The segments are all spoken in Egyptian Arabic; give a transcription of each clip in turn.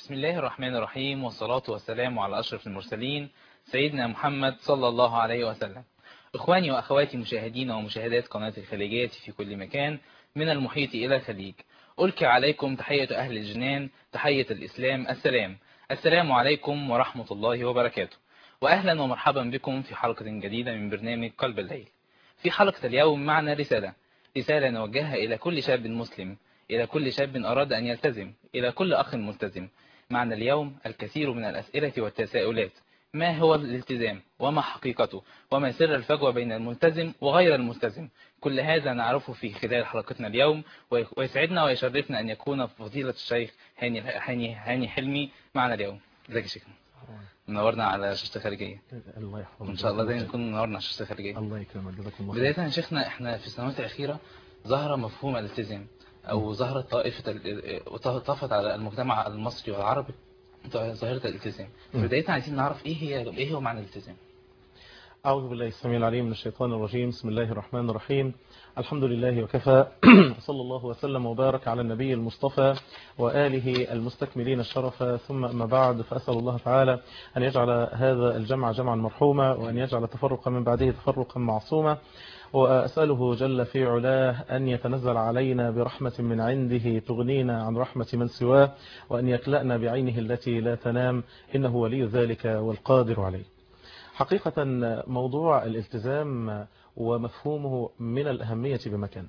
بسم الله الرحمن الرحيم والصلاة والسلام على أشرف المرسلين سيدنا محمد صلى الله عليه وسلم إخواني وأخواتي مشاهدين ومشاهدات قناة الخليجية في كل مكان من المحيط إلى الخليج ألقي عليكم تحية أهل الجنان تحية الإسلام السلام السلام عليكم ورحمة الله وبركاته وأهلا ومرحبا بكم في حلقة جديدة من برنامج قلب الليل في حلقة اليوم معنا رسالة رسالة نوجهها إلى كل شاب مسلم إلى كل شاب أراد أن يلتزم إلى كل أخ ملتزم معنا اليوم الكثير من الأسئلة والتساؤلات ما هو الالتزام وما حقيقته وما سر الفجوة بين الملتزم وغير الملتزم كل هذا نعرفه في خلال حلقتنا اليوم ويسعدنا ويشرفنا أن يكون فضيلة الشيخ هاني, هاني, هاني حلمي معنا اليوم ازيك يا شيخ منورنا على شاشة الخارجية الله يحفظك ان شاء الله دايما نكون منورنا على شاشة الخارجية الله يكرمك جزاك الله بداية يا شيخنا احنا في السنوات الأخيرة ظهر مفهوم الالتزام او ظهرت طائفة طفت على المجتمع المصري والعربي ظاهرة الالتزام بداية عايزين نعرف ايه هي ايه هو معنى الالتزام أعوذ بالله السميع العليم من الشيطان الرجيم بسم الله الرحمن الرحيم الحمد لله وكفى صلى الله وسلم وبارك على النبي المصطفى وآله المستكملين الشرف ثم أما بعد فأسأل الله تعالى أن يجعل هذا الجمع جمعا مرحوما وأن يجعل التفرق من بعده تفرقا معصوما وأسأله جل في علاه أن يتنزل علينا برحمة من عنده تغنينا عن رحمة من سواه وأن يكلأنا بعينه التي لا تنام إنه ولي ذلك والقادر عليه حقيقة موضوع الالتزام ومفهومه من الأهمية بمكان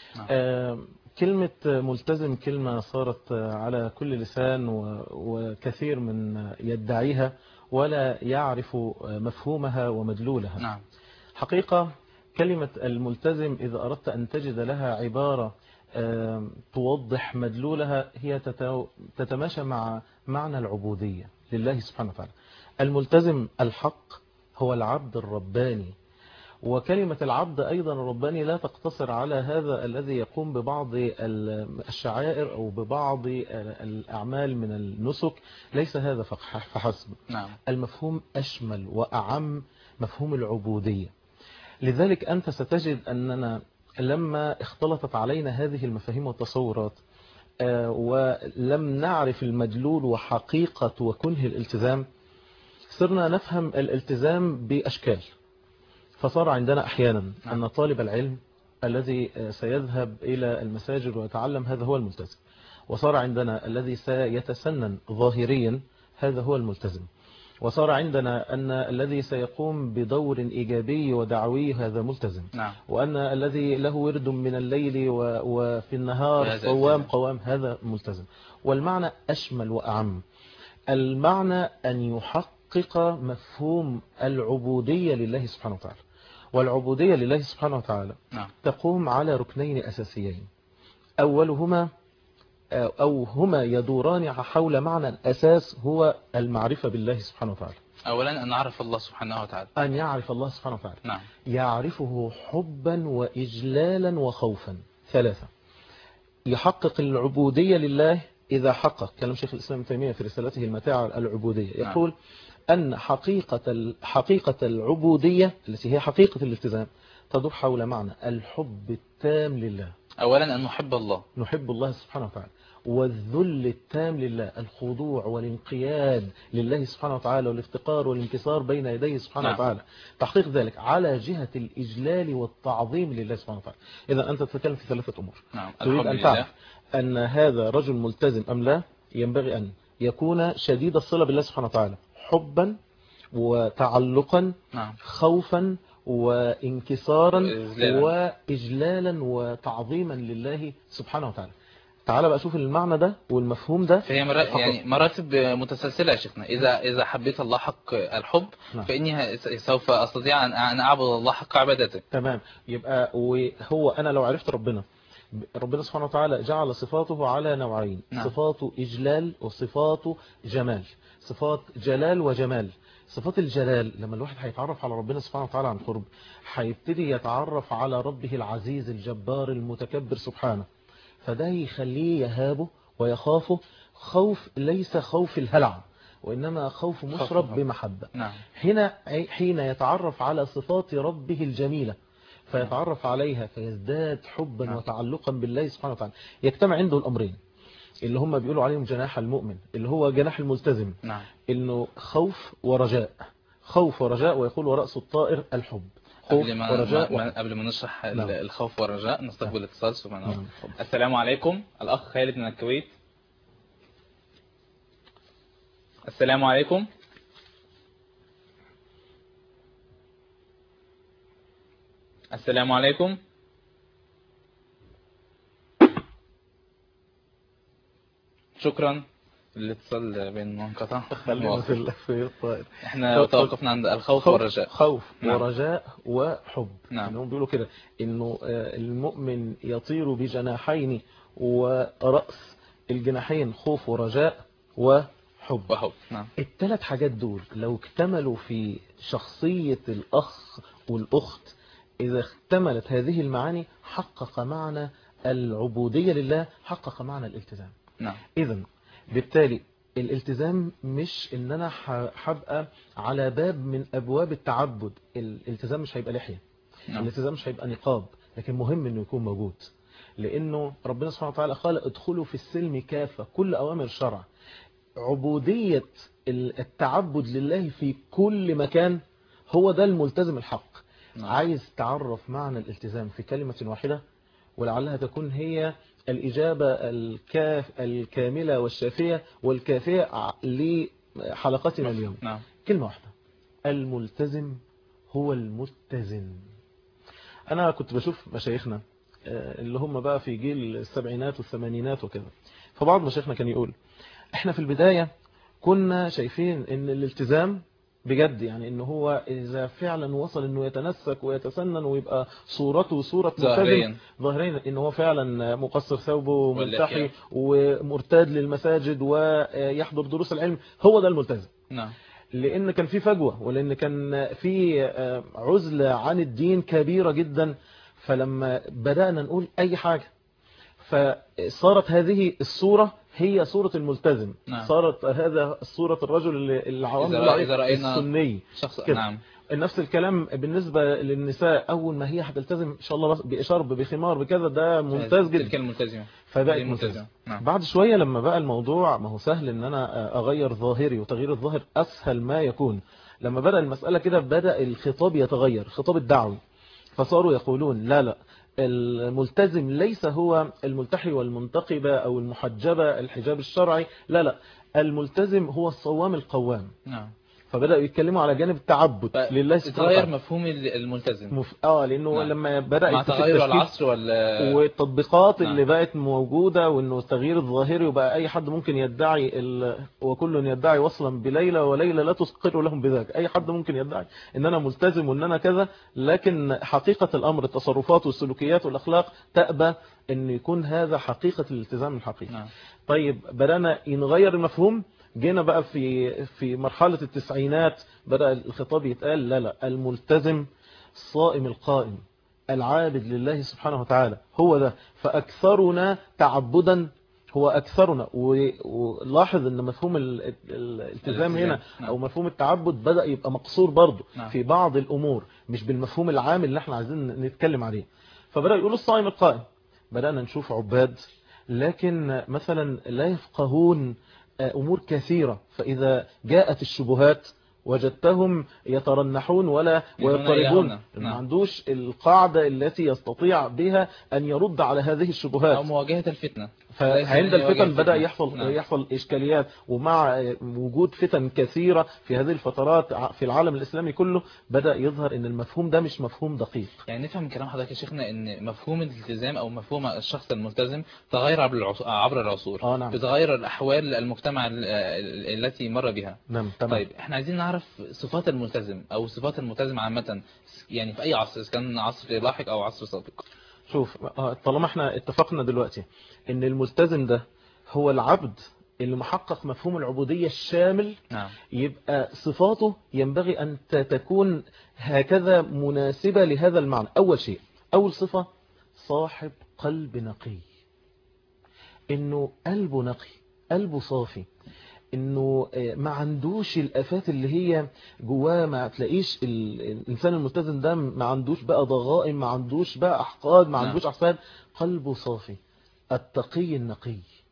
كلمة ملتزم كلمة صارت على كل لسان وكثير من يدعيها ولا يعرف مفهومها ومدلولها نعم. حقيقة كلمة الملتزم إذا أردت أن تجد لها عبارة توضح مدلولها هي تتماشى مع معنى العبودية لله سبحانه وتعالى الملتزم الحق هو العبد الرباني وكلمة العبد أيضا الرباني لا تقتصر على هذا الذي يقوم ببعض الشعائر أو ببعض الأعمال من النسك ليس هذا فحسب نعم. المفهوم أشمل وأعم مفهوم العبودية لذلك أنت ستجد أننا لما اختلطت علينا هذه المفاهيم والتصورات ولم نعرف المدلول وحقيقة وكنه الالتزام صرنا نفهم الالتزام بأشكال فصار عندنا أحيانا أن طالب العلم الذي سيذهب إلى المساجد ويتعلم هذا هو الملتزم وصار عندنا الذي سيتسنن ظاهريا هذا هو الملتزم وصار عندنا أن الذي سيقوم بدور إيجابي ودعوي هذا ملتزم نعم. وأن الذي له ورد من الليل وفي النهار قوام قوام هذا ملتزم والمعنى أشمل وأعم المعنى أن يحقق مفهوم العبودية لله سبحانه وتعالى والعبودية لله سبحانه وتعالى نعم. تقوم على ركنين أساسيين أولهما أو هما يدوران حول معنى الأساس هو المعرفة بالله سبحانه وتعالى أولا أن نعرف الله سبحانه وتعالى أن يعرف الله سبحانه وتعالى نعم. يعرفه حبا وإجلالا وخوفا ثلاثة يحقق العبودية لله إذا حقق كلام شيخ الإسلام تيمية في رسالته المتاعة العبودية يقول أن حقيقة حقيقة العبودية التي هي حقيقة الالتزام تدور حول معنى الحب التام لله أولا أن نحب الله نحب الله سبحانه وتعالى والذل التام لله الخضوع والانقياد لله سبحانه وتعالى والافتقار والانكسار بين يديه سبحانه نعم. وتعالى تحقيق ذلك على جهة الإجلال والتعظيم لله سبحانه وتعالى إذا أنت تتكلم في ثلاثة أمور نعم. تريد الحب أن لله. تعرف أن هذا رجل ملتزم أم لا ينبغي أن يكون شديد الصلة بالله سبحانه وتعالى حبا وتعلقا نعم. خوفا وانكسارا وإذلالا. وإجلالا وتعظيما لله سبحانه وتعالى تعال بقى شوف المعنى ده والمفهوم ده فهي مرا... يعني مراتب متسلسلة يا شيخنا إذا إذا حبيت الله حق الحب نعم. فإني سوف أستطيع أن أن أعبد الله حق عبادته تمام يبقى وهو أنا لو عرفت ربنا ربنا سبحانه وتعالى جعل صفاته على نوعين نعم. صفاته إجلال وصفاته جمال صفات جلال وجمال صفات الجلال لما الواحد هيتعرف على ربنا سبحانه وتعالى عن قرب هيبتدي يتعرف على ربه العزيز الجبار المتكبر سبحانه فده يخليه يهابه ويخافه خوف ليس خوف الهلع وإنما خوف مشرب الحب. بمحبة نعم هنا حين يتعرف على صفات ربه الجميلة فيتعرف عليها فيزداد حبا نعم. وتعلقا بالله سبحانه وتعالى يجتمع عنده الأمرين اللي هم بيقولوا عليهم جناح المؤمن اللي هو جناح الملتزم نعم انه خوف ورجاء خوف ورجاء ويقول ورأس الطائر الحب خوف قبل ما, ورجاء ما قبل ما نشرح ال- نعم. الخوف والرجاء نستقبل اتصال سبحان الله نعم، اتفضل. السلام عليكم الأخ خالد من الكويت السلام عليكم السلام عليكم شكرا الاتصال بين منقطع خلينا في ال- في الطائر احنا توقفنا عند الخوف والرجاء خوف نعم. ورجاء وحب نعم. انهم بيقولوا كده انه آه، المؤمن يطير بجناحين ورأس الجناحين خوف ورجاء وحب وحب نعم الثلاث حاجات دول لو اكتملوا في شخصية الأخ والأخت إذا اكتملت هذه المعاني حقق معنى العبودية لله حقق معنى الالتزام نعم إذا بالتالي الالتزام مش ان انا ح- هبقى على باب من ابواب التعبد الالتزام مش هيبقى لحية نعم الالتزام مش هيبقى نقاب لكن مهم انه يكون موجود لانه ربنا سبحانه وتعالى قال ادخلوا في السلم كافة كل اوامر الشرع عبودية ال- التعبد لله في كل مكان هو ده الملتزم الحق نعم. عايز تعرف معنى الالتزام في كلمة واحدة ولعلها تكون هي الإجابة الكاف الكاملة والشافية والكافية ع- لحلقتنا اليوم نعم كلمة واحدة الملتزم هو المتزن أنا كنت بشوف مشايخنا آه، اللي هم بقى في جيل السبعينات والثمانينات وكده فبعض مشايخنا كان يقول احنا في البداية كنا شايفين ان الالتزام بجد يعني ان هو اذا فعلا وصل انه يتنسك ويتسنن ويبقى صورته صورة ملتزم ظاهريا ظاهرين ان هو فعلا مقصر ثوبه وملتحي واللحية. ومرتاد للمساجد ويحضر دروس العلم هو ده الملتزم نعم لان كان في فجوة ولان كان في آه، عزلة عن الدين كبيرة جدا فلما بدأنا نقول اي حاجة فصارت هذه الصورة هي صورة الملتزم نعم. صارت هذا صورة الرجل اللي اللي عوام إذا بيقولوا رأ- عليه إذا رأينا- السني شخص كده. نعم نفس الكلام بالنسبة للنساء أول ما هي هتلتزم إن شاء الله بشرب بخمار بكذا ده ممتاز تلك جدا الملتزمة فبقت هذه ملتزم ملتزمة نعم بعد شوية لما بقى الموضوع ما هو سهل ان انا اغير ظاهري وتغيير الظاهر اسهل ما يكون لما بدأ المسألة كده بدأ الخطاب يتغير الخطاب الدعوي فصاروا يقولون لا لا الملتزم ليس هو الملتحي والمنتقبة او المحجبة الحجاب الشرعي لا لا الملتزم هو الصوام القوام نعم فبدأوا يتكلموا على جانب التعبد لله سبحانه تغير وتعالى مفهوم الملتزم مف... اه لانه نعم. لما بدأ مع في تغير التشكيل العصر ولا والتطبيقات نعم. اللي بقت موجودة وانه التغيير الظاهري وبقى اي حد ممكن يدعي ال... وكل يدعي وصلا بليلى وليلى لا تسقر لهم بذاك اي حد ممكن يدعي ان انا ملتزم وان انا كذا لكن حقيقة الامر التصرفات والسلوكيات والاخلاق تأبى ان يكون هذا حقيقة الالتزام الحقيقي نعم طيب بدأنا نغير المفهوم جينا بقى في في مرحلة التسعينات بدأ الخطاب يتقال لا لا الملتزم الصائم القائم العابد لله سبحانه وتعالى هو ده فأكثرنا تعبدا هو أكثرنا و- ولاحظ أن مفهوم ال- ال- الالتزام هنا نعم. أو مفهوم التعبد بدأ يبقى مقصور برضه نعم. في بعض الأمور مش بالمفهوم العام اللي احنا عايزين نتكلم عليه فبدأ يقولوا الصائم القائم بدأنا نشوف عباد لكن مثلا لا يفقهون أمور كثيرة فإذا جاءت الشبهات وجدتهم يترنحون ولا يهون ويضطربون يهون. ما نعم. عندوش القاعدة التي يستطيع بها أن يرد على هذه الشبهات أو مواجهة الفتنة فعند ليس الفتن يواجه بدأ الفتنة. يحصل نعم. يحصل إشكاليات ومع وجود فتن كثيرة في هذه الفترات في العالم الإسلامي كله بدأ يظهر أن المفهوم ده مش مفهوم دقيق يعني نفهم من كلام حضرتك يا شيخنا ان مفهوم الالتزام او مفهوم الشخص الملتزم تغير عبر العصور, عبر العصور آه نعم. بتغير الاحوال المجتمع ال- ال- التي مر بها نعم تمام طيب احنا عايزين نعرف صفات الملتزم او صفات الملتزم عامة يعني في اي عصر اذا كان عصر لاحق او عصر سابق شوف آه، طالما احنا اتفقنا دلوقتي ان الملتزم ده هو العبد اللي محقق مفهوم العبودية الشامل نعم يبقى صفاته ينبغي أن ت- تكون هكذا مناسبة لهذا المعنى أول شيء أول صفة صاحب قلب نقي إنه قلبه نقي قلبه صافي انه آه، ما عندوش الافات اللي هي جواه ما تلاقيش ال- الانسان الملتزم ده ما عندوش بقى ضغائن ما عندوش بقى احقاد ما نعم. عندوش احساد قلبه صافي التقي النقي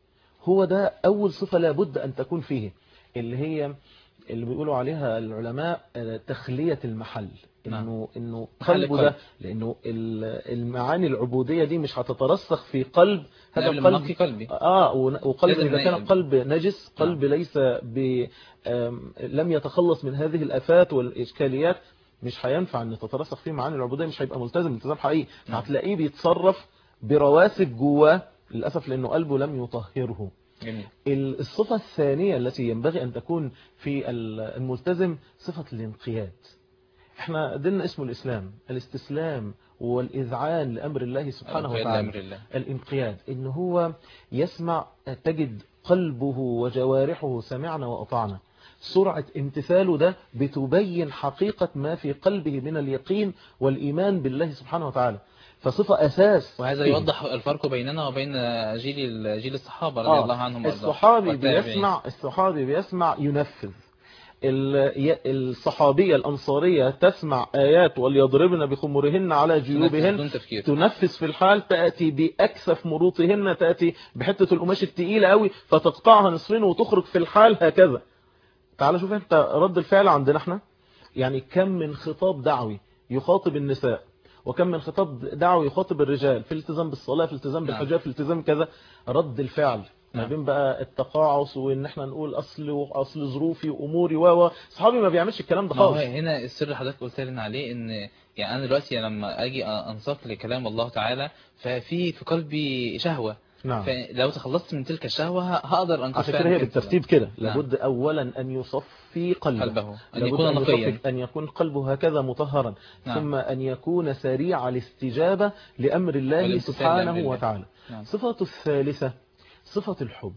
هو ده أول صفة لابد أن تكون فيه اللي هي اللي بيقولوا عليها العلماء آه، تخلية المحل نعم. انه انه محل قلبه القلب. ده لانه ال- المعاني العبودية دي مش هتترسخ في قلب هذا قبل ما القلب نقي قلبي اه ون- وقلب لازم اذا كان نقي. قلب نجس قلب ليس ب آم، لم يتخلص من هذه الافات والاشكاليات مش هينفع ان تترسخ فيه معاني العبوديه مش هيبقى ملتزم التزام حقيقي نعم. هتلاقيه بيتصرف برواسب جواه للاسف لانه قلبه لم يطهره جميل ال- الصفة الثانية التي ينبغي أن تكون في ال- الملتزم صفة الانقياد احنا ديننا اسمه الإسلام الاستسلام والإذعان لأمر الله سبحانه القياد وتعالى لأمر الله الانقياد إن هو يسمع تجد قلبه وجوارحه سمعنا وأطعنا سرعة امتثاله ده بتبين حقيقة ما في قلبه من اليقين والإيمان بالله سبحانه وتعالى فصفة أساس وهذا فيه. يوضح الفرق بيننا وبين جيل جيل الصحابة رضي الله عنهم وارضاهم الصحابي والتابعين. بيسمع الصحابي بيسمع ينفذ ال- ي- الصحابية الأنصارية تسمع آيات وليضربن بخمرهن على جيوبهن بدون تفكير تنفذ في الحال تأتي بأكثف مروطهن تأتي بحتة القماش التقيلة قوي فتقطعها نصفين وتخرج في الحال هكذا تعال شوف انت رد الفعل عندنا احنا يعني كم من خطاب دعوي يخاطب النساء وكم من خطاب دعوي يخاطب الرجال في الالتزام بالصلاة في الالتزام نعم. بالحجاب في الالتزام كذا رد الفعل ما نعم. بين بقى التقاعس وان احنا نقول اصل واصل ظروفي واموري و و صحابي ما بيعملش الكلام ده ما هو خالص هنا السر اللي حضرتك قلت لنا عليه ان يعني انا دلوقتي لما اجي انساق لكلام الله تعالى ففي في قلبي شهوة نعم فلو تخلصت من تلك الشهوة ه- هقدر انقذ عشان فعلا كده هي كده. بالترتيب كده نعم. لابد اولا ان يصفي قلبه قلبه ان لابد يكون أن, نقيا يصفي أن يكون قلبه هكذا مطهرا نعم. ثم أن يكون سريع الاستجابة لأمر الله والامتثال سبحانه لأمر الله. وتعالى نعم. صفة الثالثة صفة الحب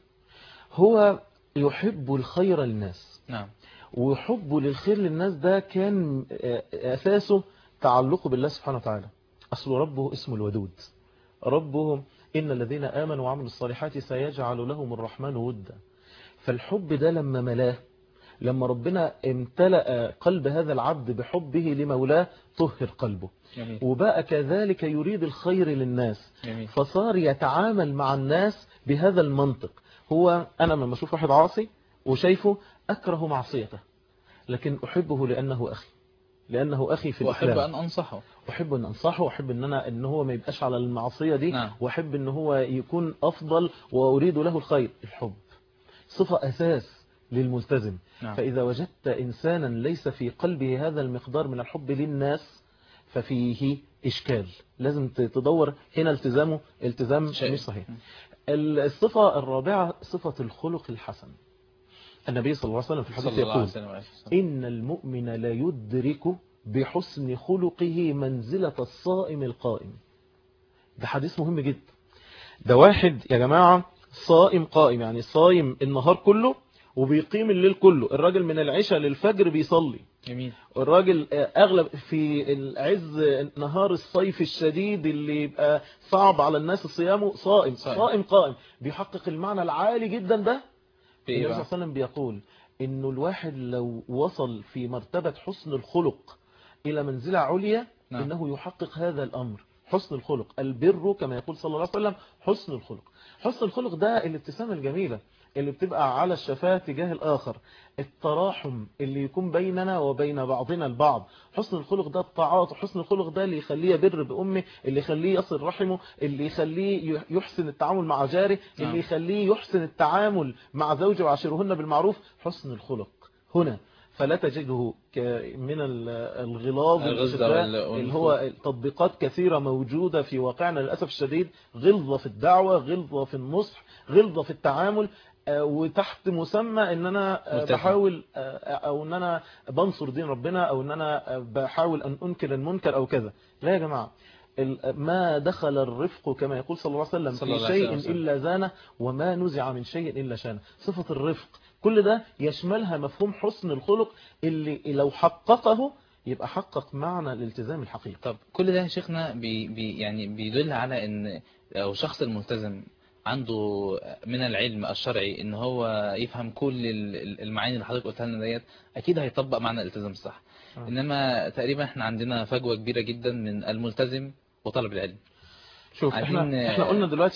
هو يحب الخير للناس نعم وحبه للخير للناس ده كان آه، أساسه تعلقه بالله سبحانه وتعالى أصل ربه اسمه الودود ربهم إن الذين آمنوا وعملوا الصالحات سيجعل لهم الرحمن ودا فالحب ده لما ملاه لما ربنا امتلأ قلب هذا العبد بحبه لمولاه طهر قلبه جميل وبقى كذلك يريد الخير للناس جميل فصار يتعامل مع الناس بهذا المنطق هو أنا لما أشوف واحد عاصي وشايفه أكره معصيته لكن أحبه لأنه أخي لأنه أخي في واحب الإسلام ان انصحه أحب أن أنصحه وأحب أن أنا أن هو ما يبقاش على المعصية دي نعم. وأحب أن هو يكون أفضل وأريد له الخير الحب صفة أساس للملتزم نعم. فإذا وجدت إنسانا ليس في قلبه هذا المقدار من الحب للناس ففيه إشكال لازم تدور هنا التزامه التزام شيء. مش صحيح الصفة الرابعة صفة الخلق الحسن النبي صلى الله عليه وسلم في الحديث صلى الله عليه يقول وسلم وعليه وسلم. إن المؤمن لا يدرك بحسن خلقه منزلة الصائم القائم ده حديث مهم جدا ده واحد يا جماعة صائم قائم يعني صايم النهار كله وبيقيم الليل كله الراجل من العشاء للفجر بيصلي جميل الراجل آه، اغلب في العز نهار الصيف الشديد اللي يبقى صعب على الناس صيامه صائم صائم. صائم قائم بيحقق المعنى العالي جدا ده في ايه النبي صلى بقى الله عليه وسلم بيقول انه الواحد لو وصل في مرتبة حسن الخلق الى منزلة عليا نعم. انه يحقق هذا الامر حسن الخلق البر كما يقول صلى الله عليه وسلم حسن الخلق حسن الخلق ده الابتسامة الجميلة اللي بتبقى على الشفاه تجاه الآخر التراحم اللي يكون بيننا وبين بعضنا البعض حسن الخلق ده الطاعات حسن الخلق ده اللي يخليه يبر بأمه اللي يخليه يصل رحمه اللي يخليه يحسن التعامل مع جاره نعم. اللي يخليه يحسن التعامل مع زوجه وعشرهن بالمعروف حسن الخلق هنا فلا تجده ك- من ال- الغلاظ الغزة والشفاء وال- اللي هو تطبيقات كثيرة موجودة في واقعنا للأسف الشديد غلظة في الدعوة غلظة في النصح غلظة في التعامل آه، وتحت مسمى ان انا آه، ملتزم. بحاول آه، او ان انا بنصر دين ربنا او ان انا آه، بحاول ان انكر المنكر او كذا لا يا جماعة ال- ما دخل الرفق كما يقول صلى الله عليه وسلم صلى في الله عليه شيء وسلم. إلا زانه وما نزع من شيء إلا شانه صفة الرفق كل ده يشملها مفهوم حسن الخلق اللي لو حققه يبقى حقق معنى الالتزام الحقيقي طب كل ده يا شيخنا بي بي يعني بيدل على ان لو الشخص الملتزم عنده من العلم الشرعي ان هو يفهم كل ال- ال- المعاني اللي حضرتك قلتها لنا ديت اكيد هيطبق معنى الالتزام الصح آه. انما تقريبا احنا عندنا فجوة كبيرة جدا من الملتزم وطلب العلم شوف عايزين- احنا احنا قلنا دلوقتي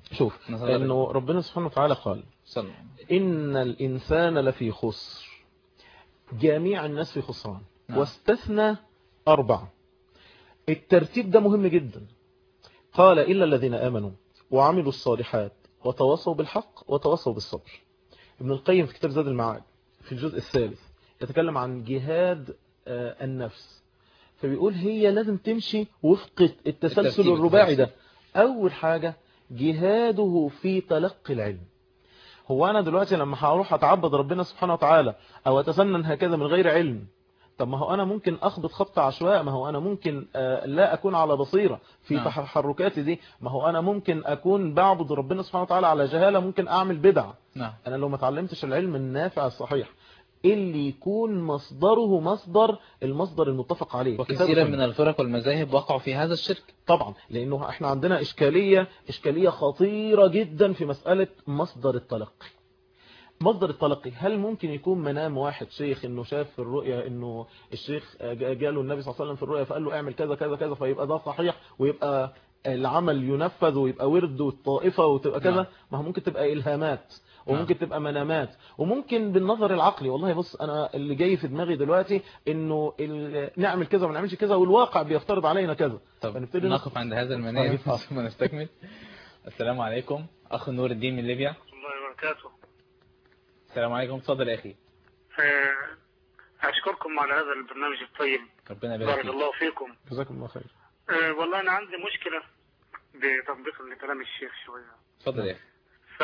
شوف نظرة انه ربنا سبحانه وتعالى قال صلى إن الإنسان لفي خسر جميع الناس في خسران نعم. واستثنى أربعة الترتيب ده مهم جدا قال إلا الذين آمنوا وعملوا الصالحات وتواصوا بالحق وتواصوا بالصبر ابن القيم في كتاب زاد المعاد في الجزء الثالث يتكلم عن جهاد آه، النفس فبيقول هي لازم تمشي وفق التسلسل الترتيب الرباعي التسلسل. ده أول حاجة جهاده في تلقي العلم هو أنا دلوقتي لما هروح أتعبد ربنا سبحانه وتعالى أو أتسنن هكذا من غير علم طب ما هو أنا ممكن أخبط خبط عشواء ما هو أنا ممكن آه، لا أكون على بصيرة في نعم. تحركاتي دي ما هو أنا ممكن أكون بعبد ربنا سبحانه وتعالى على جهالة ممكن أعمل بدع نعم أنا لو ما تعلمتش العلم النافع الصحيح اللي يكون مصدره مصدر المصدر المتفق عليه كتاب وكثيرا وسنة. من الفرق والمذاهب وقعوا في هذا الشرك طبعا لانه احنا عندنا اشكالية اشكالية خطيرة جدا في مسألة مصدر التلقي مصدر التلقي هل ممكن يكون منام واحد شيخ انه شاف في الرؤيا انه الشيخ جا- جاله النبي صلى الله عليه وسلم في الرؤيا فقال له اعمل كذا كذا كذا فيبقى ده صحيح ويبقى العمل ينفذ ويبقى ورد والطائفة وتبقى كذا نعم. ما هو ممكن تبقى إلهامات وممكن تبقى منامات وممكن بالنظر العقلي والله بص انا اللي جاي في دماغي دلوقتي انه ال- نعمل كذا وما نعملش كذا والواقع بيفترض علينا كذا طب فنبتدي نقف عند هذا المنام طيب. ثم نستكمل السلام عليكم أخ نور الدين من ليبيا الله وبركاته السلام عليكم اتفضل يا أخي آه، أشكركم على هذا البرنامج الطيب ربنا يبارك بارك فيك الله فيكم جزاكم الله خير آه، والله أنا عندي مشكلة بتطبيق لكلام الشيخ شوية اتفضل يا أخي ف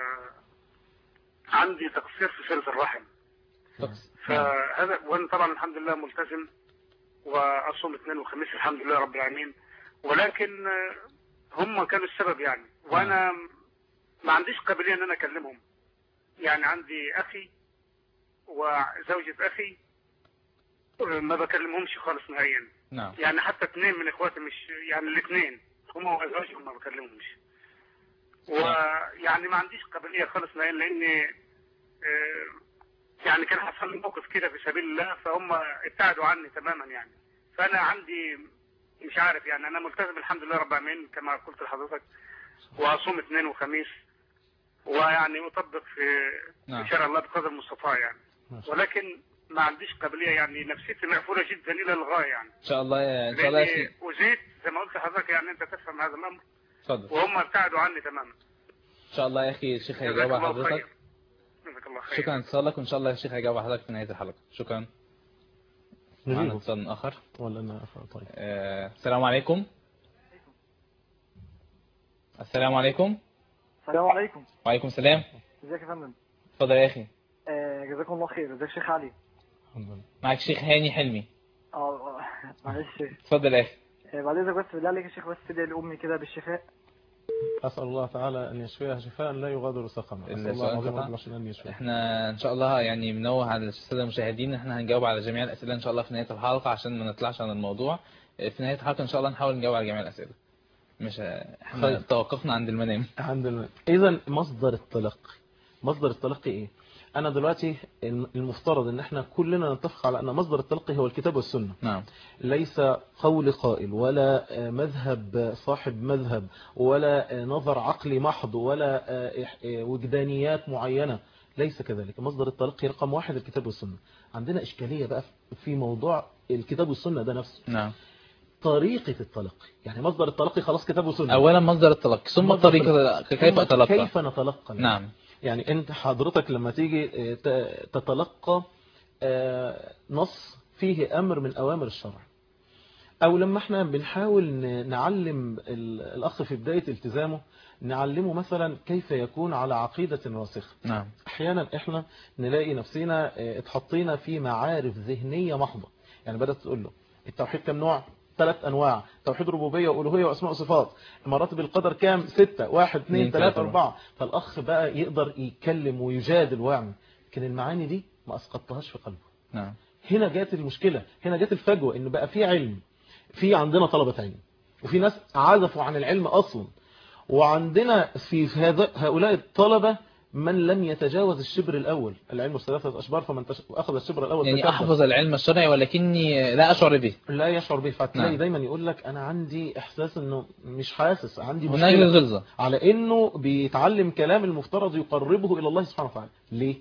عندي تقصير في صلة الرحم نعم. فهذا وأنا طبعا الحمد لله ملتزم وأصوم اثنين وخميس الحمد لله رب العالمين ولكن آه، هم كانوا السبب يعني وأنا ما عنديش قابلية إن أنا أكلمهم يعني عندي أخي وزوجة أخي آه، ما بكلمهمش خالص نهائيا نعم يعني حتى اثنين من اخواتي مش يعني الاثنين هم وازواجهم ما بكلمهمش ويعني ما عنديش قابليه خالص لان لان آه، يعني كان حصل لي موقف كده في سبيل الله فهم ابتعدوا عني تماما يعني فانا عندي مش عارف يعني انا ملتزم الحمد لله رب العالمين كما قلت لحضرتك واصوم اثنين وخميس ويعني اطبق في نعم. في شرع الله بقدر المستطاع يعني ما شاء ولكن ما عنديش قابليه يعني نفسيتي مقفوله جدا الى الغايه يعني إن شاء الله يا إن شاء الله يا لاني أخي أزيد زي ما قلت لحضرتك يعني أنت تفهم هذا الأمر اتفضل وهم ابتعدوا عني تماما إن شاء الله يا أخي الشيخ جزاك هيجاوب على الله خير حضرتك جزاك الله خير شكرا على اتصالك وإن شاء الله الشيخ هيجاوب على حضرتك في نهاية الحلقة شكرا معنا نجيبه اتصال آخر ولا انا طيب آه، السلام عليكم السلام عليكم السلام عليكم وعليكم السلام ازيك يا فندم اتفضل يا أخي آه جزاكم الله خير ازيك شيخ علي الحمد لله معك الشيخ هاني حلمي اه آه، معلش يا شيخ. اتفضل يا أخي آه بعد اذنك بس بالله عليك يا شيخ بس تدعي لامي كده بالشفاء أسأل الله تعالى أن يشفيها شفاء لا يغادر سقما أسأل الله السؤال العظيم قطع. رب العالمين أن يشفيها احنا ان شاء الله يعني بنوه على الساده المشاهدين ان احنا هنجاوب على جميع الاسئله ان شاء الله في نهايه الحلقه عشان ما نطلعش عن الموضوع في نهايه الحلقه ان شاء الله نحاول نجاوب على جميع الاسئله مش احنا خير. توقفنا عند المنام عندنا إذا مصدر التلقي مصدر التلقي إيه أنا دلوقتي المفترض أن احنا كلنا نتفق على أن مصدر التلقي هو الكتاب والسنة نعم ليس قول قائل ولا مذهب صاحب مذهب ولا نظر عقلي محض ولا وجدانيات معينة ليس كذلك مصدر التلقي رقم واحد الكتاب والسنة عندنا إشكالية بقى في موضوع الكتاب والسنة ده نفسه نعم طريقة التلقي يعني مصدر التلقي خلاص كتاب وسنة اولا مصدر التلقي ثم مصدر الطريقه كيف ثم اتلقى كيف نتلقى نعم يعني انت حضرتك لما تيجي اه، ت- تتلقى اه، نص فيه امر من اوامر الشرع او لما احنا بنحاول ن- نعلم ال- الاخ في بداية التزامه نعلمه مثلا كيف يكون على عقيدة راسخة نعم احيانا احنا نلاقي نفسنا اه، اتحطينا في معارف ذهنية محضة يعني بدأت تقول له التوحيد كم نوع ثلاث انواع توحيد ربوبيه والوهيه واسماء وصفات مراتب القدر كام ستة واحد اثنين اثنين، ثلاثة ثلاثة، اربعة فالاخ بقى يقدر يتكلم ويجادل ويعمل لكن المعاني دي ما اسقطتهاش في قلبه نعم هنا جات المشكلة هنا جات الفجوة ان بقى في علم في عندنا طلبة علم وفي ناس عزفوا عن العلم اصلا وعندنا في هذا هؤلاء الطلبة من لم يتجاوز الشبر الأول العلم ثلاثة أشبار فمن تش... أخذ الشبر الأول يعني تكبر. احفظ العلم الشرعي ولكني لا اشعر به لا يشعر به فتلاقي نعم. دايما يقول لك أنا عندي إحساس أنه مش حاسس عندي هناك مشكلة غلظة على أنه بيتعلم كلام المفترض يقربه إلى الله سبحانه وتعالى ليه؟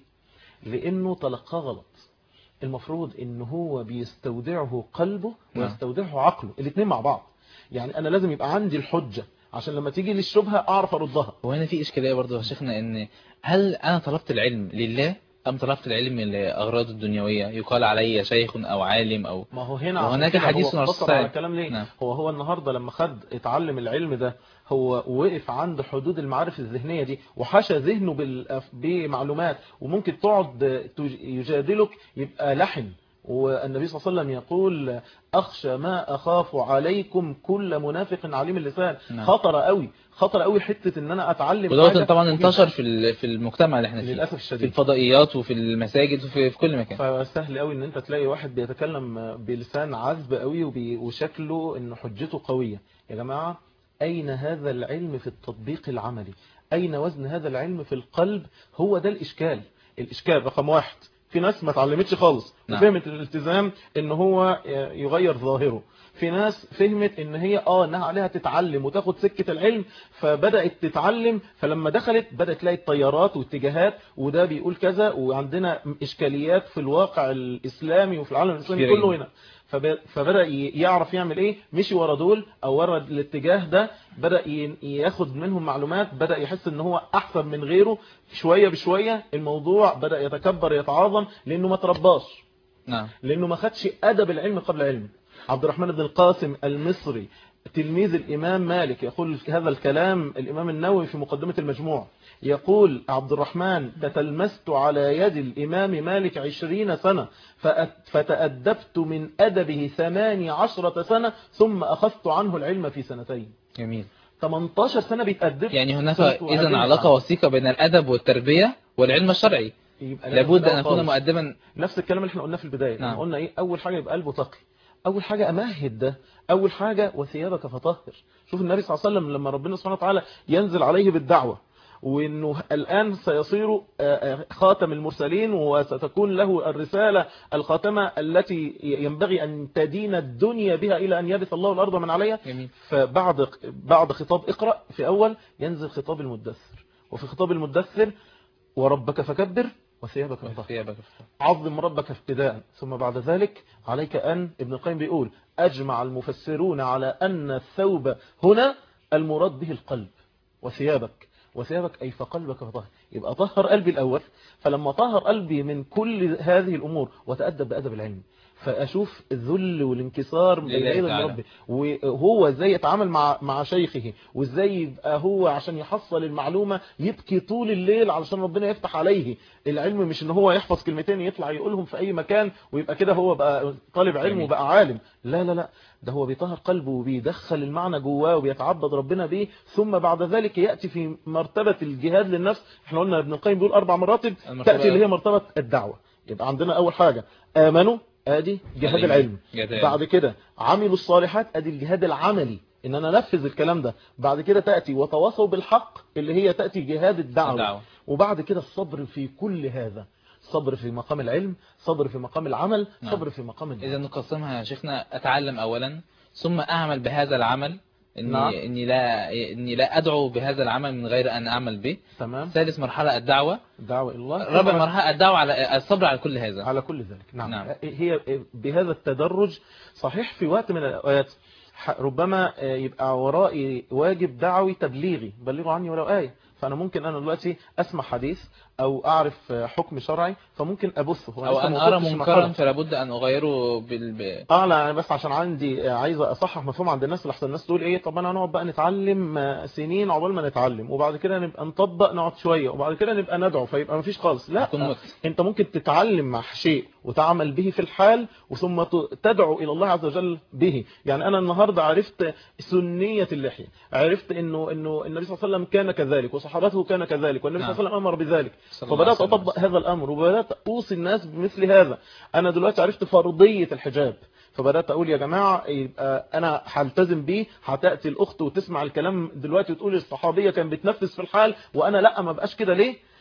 لأنه تلقاه غلط المفروض ان هو بيستودعه قلبه نعم. ويستودعه عقله الاثنين مع بعض يعني انا لازم يبقى عندي الحجة عشان لما تيجي لي الشبهة اعرف اردها وهنا في إشكالية برضو يا شيخنا إن هل أنا طلبت العلم لله أم طلبت العلم لأغراض الدنيوية يقال علي شيخ أو عالم أو ما هو هنا وهناك عشان كده حديث هو عن اقتصر الصلاة. على الكلام ليه نعم. هو هو النهاردة لما خد اتعلم العلم ده هو وقف عند حدود المعارف الذهنية دي وحشى ذهنه بالأف- بمعلومات وممكن تقعد تج- يجادلك يبقى لحن والنبي صلى الله عليه وسلم يقول أخشى ما أخاف عليكم كل منافق عليم اللسان نعم. خطر قوي خطر قوي حتة ان انا اتعلم ودوت حاجة طبعا وجيت- انتشر في ال- في المجتمع اللي احنا فيه للأسف في الشديد الفضائيات وفي المساجد وفي في كل مكان فسهل قوي ان انت تلاقي واحد بيتكلم بلسان عذب قوي وبي- وشكله انه حجته قوية يا جماعة اين هذا العلم في التطبيق العملي اين وزن هذا العلم في القلب هو ده الاشكال الاشكال رقم واحد في ناس ما اتعلمتش خالص نعم. وفهمت الالتزام ان هو يغير ظاهره في ناس فهمت ان هي اه انها عليها تتعلم وتاخد سكة العلم فبدأت تتعلم فلما دخلت بدأت تلاقي التيارات واتجاهات وده بيقول كذا وعندنا اشكاليات في الواقع الاسلامي وفي العالم الاسلامي كبيرة كله جدا. هنا فب- فبدأ ي- يعرف يعمل ايه مشي ورا دول او ورا الاتجاه ده بدأ ي- ياخد منهم معلومات بدأ يحس ان هو احسن من غيره شوية بشوية الموضوع بدأ يتكبر يتعاظم لانه ما ترباش نعم لانه ما خدش ادب العلم قبل علم عبد الرحمن بن القاسم المصري تلميذ الامام مالك يقول هذا الكلام الامام النووي في مقدمة المجموع يقول عبد الرحمن تتلمست على يد الامام مالك عشرين سنة فأت- فتأدبت من ادبه ثماني عشرة سنة ثم اخذت عنه العلم في سنتين جميل 18 سنة بيتأدب يعني هناك صرت إذا أعلم علاقة عنه. وثيقة بين الأدب والتربية والعلم الشرعي يبقى لازم لابد ده أن أكون خالص. مؤدبا نفس الكلام اللي احنا قلناه في البداية نعم. نعم. قلنا ايه اول حاجة يبقى قلبه تقي اول حاجة امهد ده اول حاجة وثيابك فطهر شوف النبي صلى الله عليه وسلم لما ربنا سبحانه وتعالى ينزل عليه بالدعوة وانه الان سيصير آه، آه، خاتم المرسلين وستكون له الرسالة الخاتمة التي ينبغي ان تدين الدنيا بها الى ان يرث الله الارض من عليها جميل فبعد بعد خطاب اقرأ في اول ينزل خطاب المدثر وفي خطاب المدثر وربك فكبر وثيابك فطهر ثيابك عظم ربك ابتداء ثم بعد ذلك عليك أن ابن القيم بيقول أجمع المفسرون على أن الثوب هنا المراد به القلب وثيابك وثيابك أي فقلبك فطهر يبقى طهر قلبي الأول فلما طهر قلبي من كل هذه الأمور وتأدب بأدب العلم فأشوف الذل والانكسار بين لله يدي تعالى. ربي وهو ازاي يتعامل مع مع شيخه وازاي يبقى هو عشان يحصل المعلومة يبكي طول الليل علشان ربنا يفتح عليه العلم مش ان هو يحفظ كلمتين يطلع يقولهم في اي مكان ويبقى كده هو بقى طالب علم جميل. وبقى عالم لا لا لا ده هو بيطهر قلبه وبيدخل المعنى جواه وبيتعبد ربنا بيه ثم بعد ذلك يأتي في مرتبة الجهاد للنفس احنا قلنا ابن القيم بيقول اربع مراتب المرتبة- تأتي اللي هي مرتبة الدعوة يبقى عندنا اول حاجة امنوا ادي جهاد العلم جهاد العلم. بعد كده عملوا الصالحات ادي الجهاد العملي ان انا انفذ الكلام ده بعد كده تأتي وتواصوا بالحق اللي هي تأتي جهاد الدعوة, الدعوة. وبعد كده الصبر في كل هذا صبر في مقام العلم صبر في مقام العمل نعم. صبر في مقام الدعوة إذا نقسمها يا شيخنا أتعلم أولا ثم أعمل بهذا العمل إني, نعم. إني, لا إني لا أدعو بهذا العمل من غير أن أعمل به تمام ثالث مرحلة الدعوة دعوة إلى الله رابع ثم مرحلة الدعوة على الصبر على كل هذا على كل ذلك نعم. نعم. نعم. هي بهذا التدرج صحيح في وقت من الأوقات ح- ربما يبقى ورائي واجب دعوي تبليغي بلغوا عني ولو آية فأنا ممكن أنا دلوقتي أسمع حديث أو أعرف حكم شرعي فممكن أبثه وأنا أو لسه أن ما أرى وصلتش منكرا مرحلة. فلا بد أن أغيره بال... ب- اه لا انا بس عشان عندي عايز اصحح مفهوم عند الناس لحسن الناس تقول ايه طب انا هنقعد بقى نتعلم آه، سنين عقبال ما نتعلم وبعد كده نبقى نطبق نقعد شويه وبعد كده نبقى ندعو فيبقى مفيش خالص لا تكون مت. انت ممكن تتعلم مع شيء وتعمل به في الحال وثم ت- تدعو الى الله عز وجل به يعني انا النهارده عرفت سنيه اللحيه عرفت انه انه النبي صلى الله عليه وسلم كان كذلك وصحابته كان كذلك والنبي صلى نعم. الله عليه وسلم امر بذلك صلى الله عليه فبدات وسلم. اطبق هذا الامر وبدات اوصي الناس بمثل هذا انا دلوقتي عرفت فرضيه الحجاب فبدات اقول يا جماعه يبقى انا هلتزم بيه هتاتي الاخت وتسمع الكلام دلوقتي وتقول الصحابيه كان بتنفذ في الحال وانا لا ما بقاش كده ليه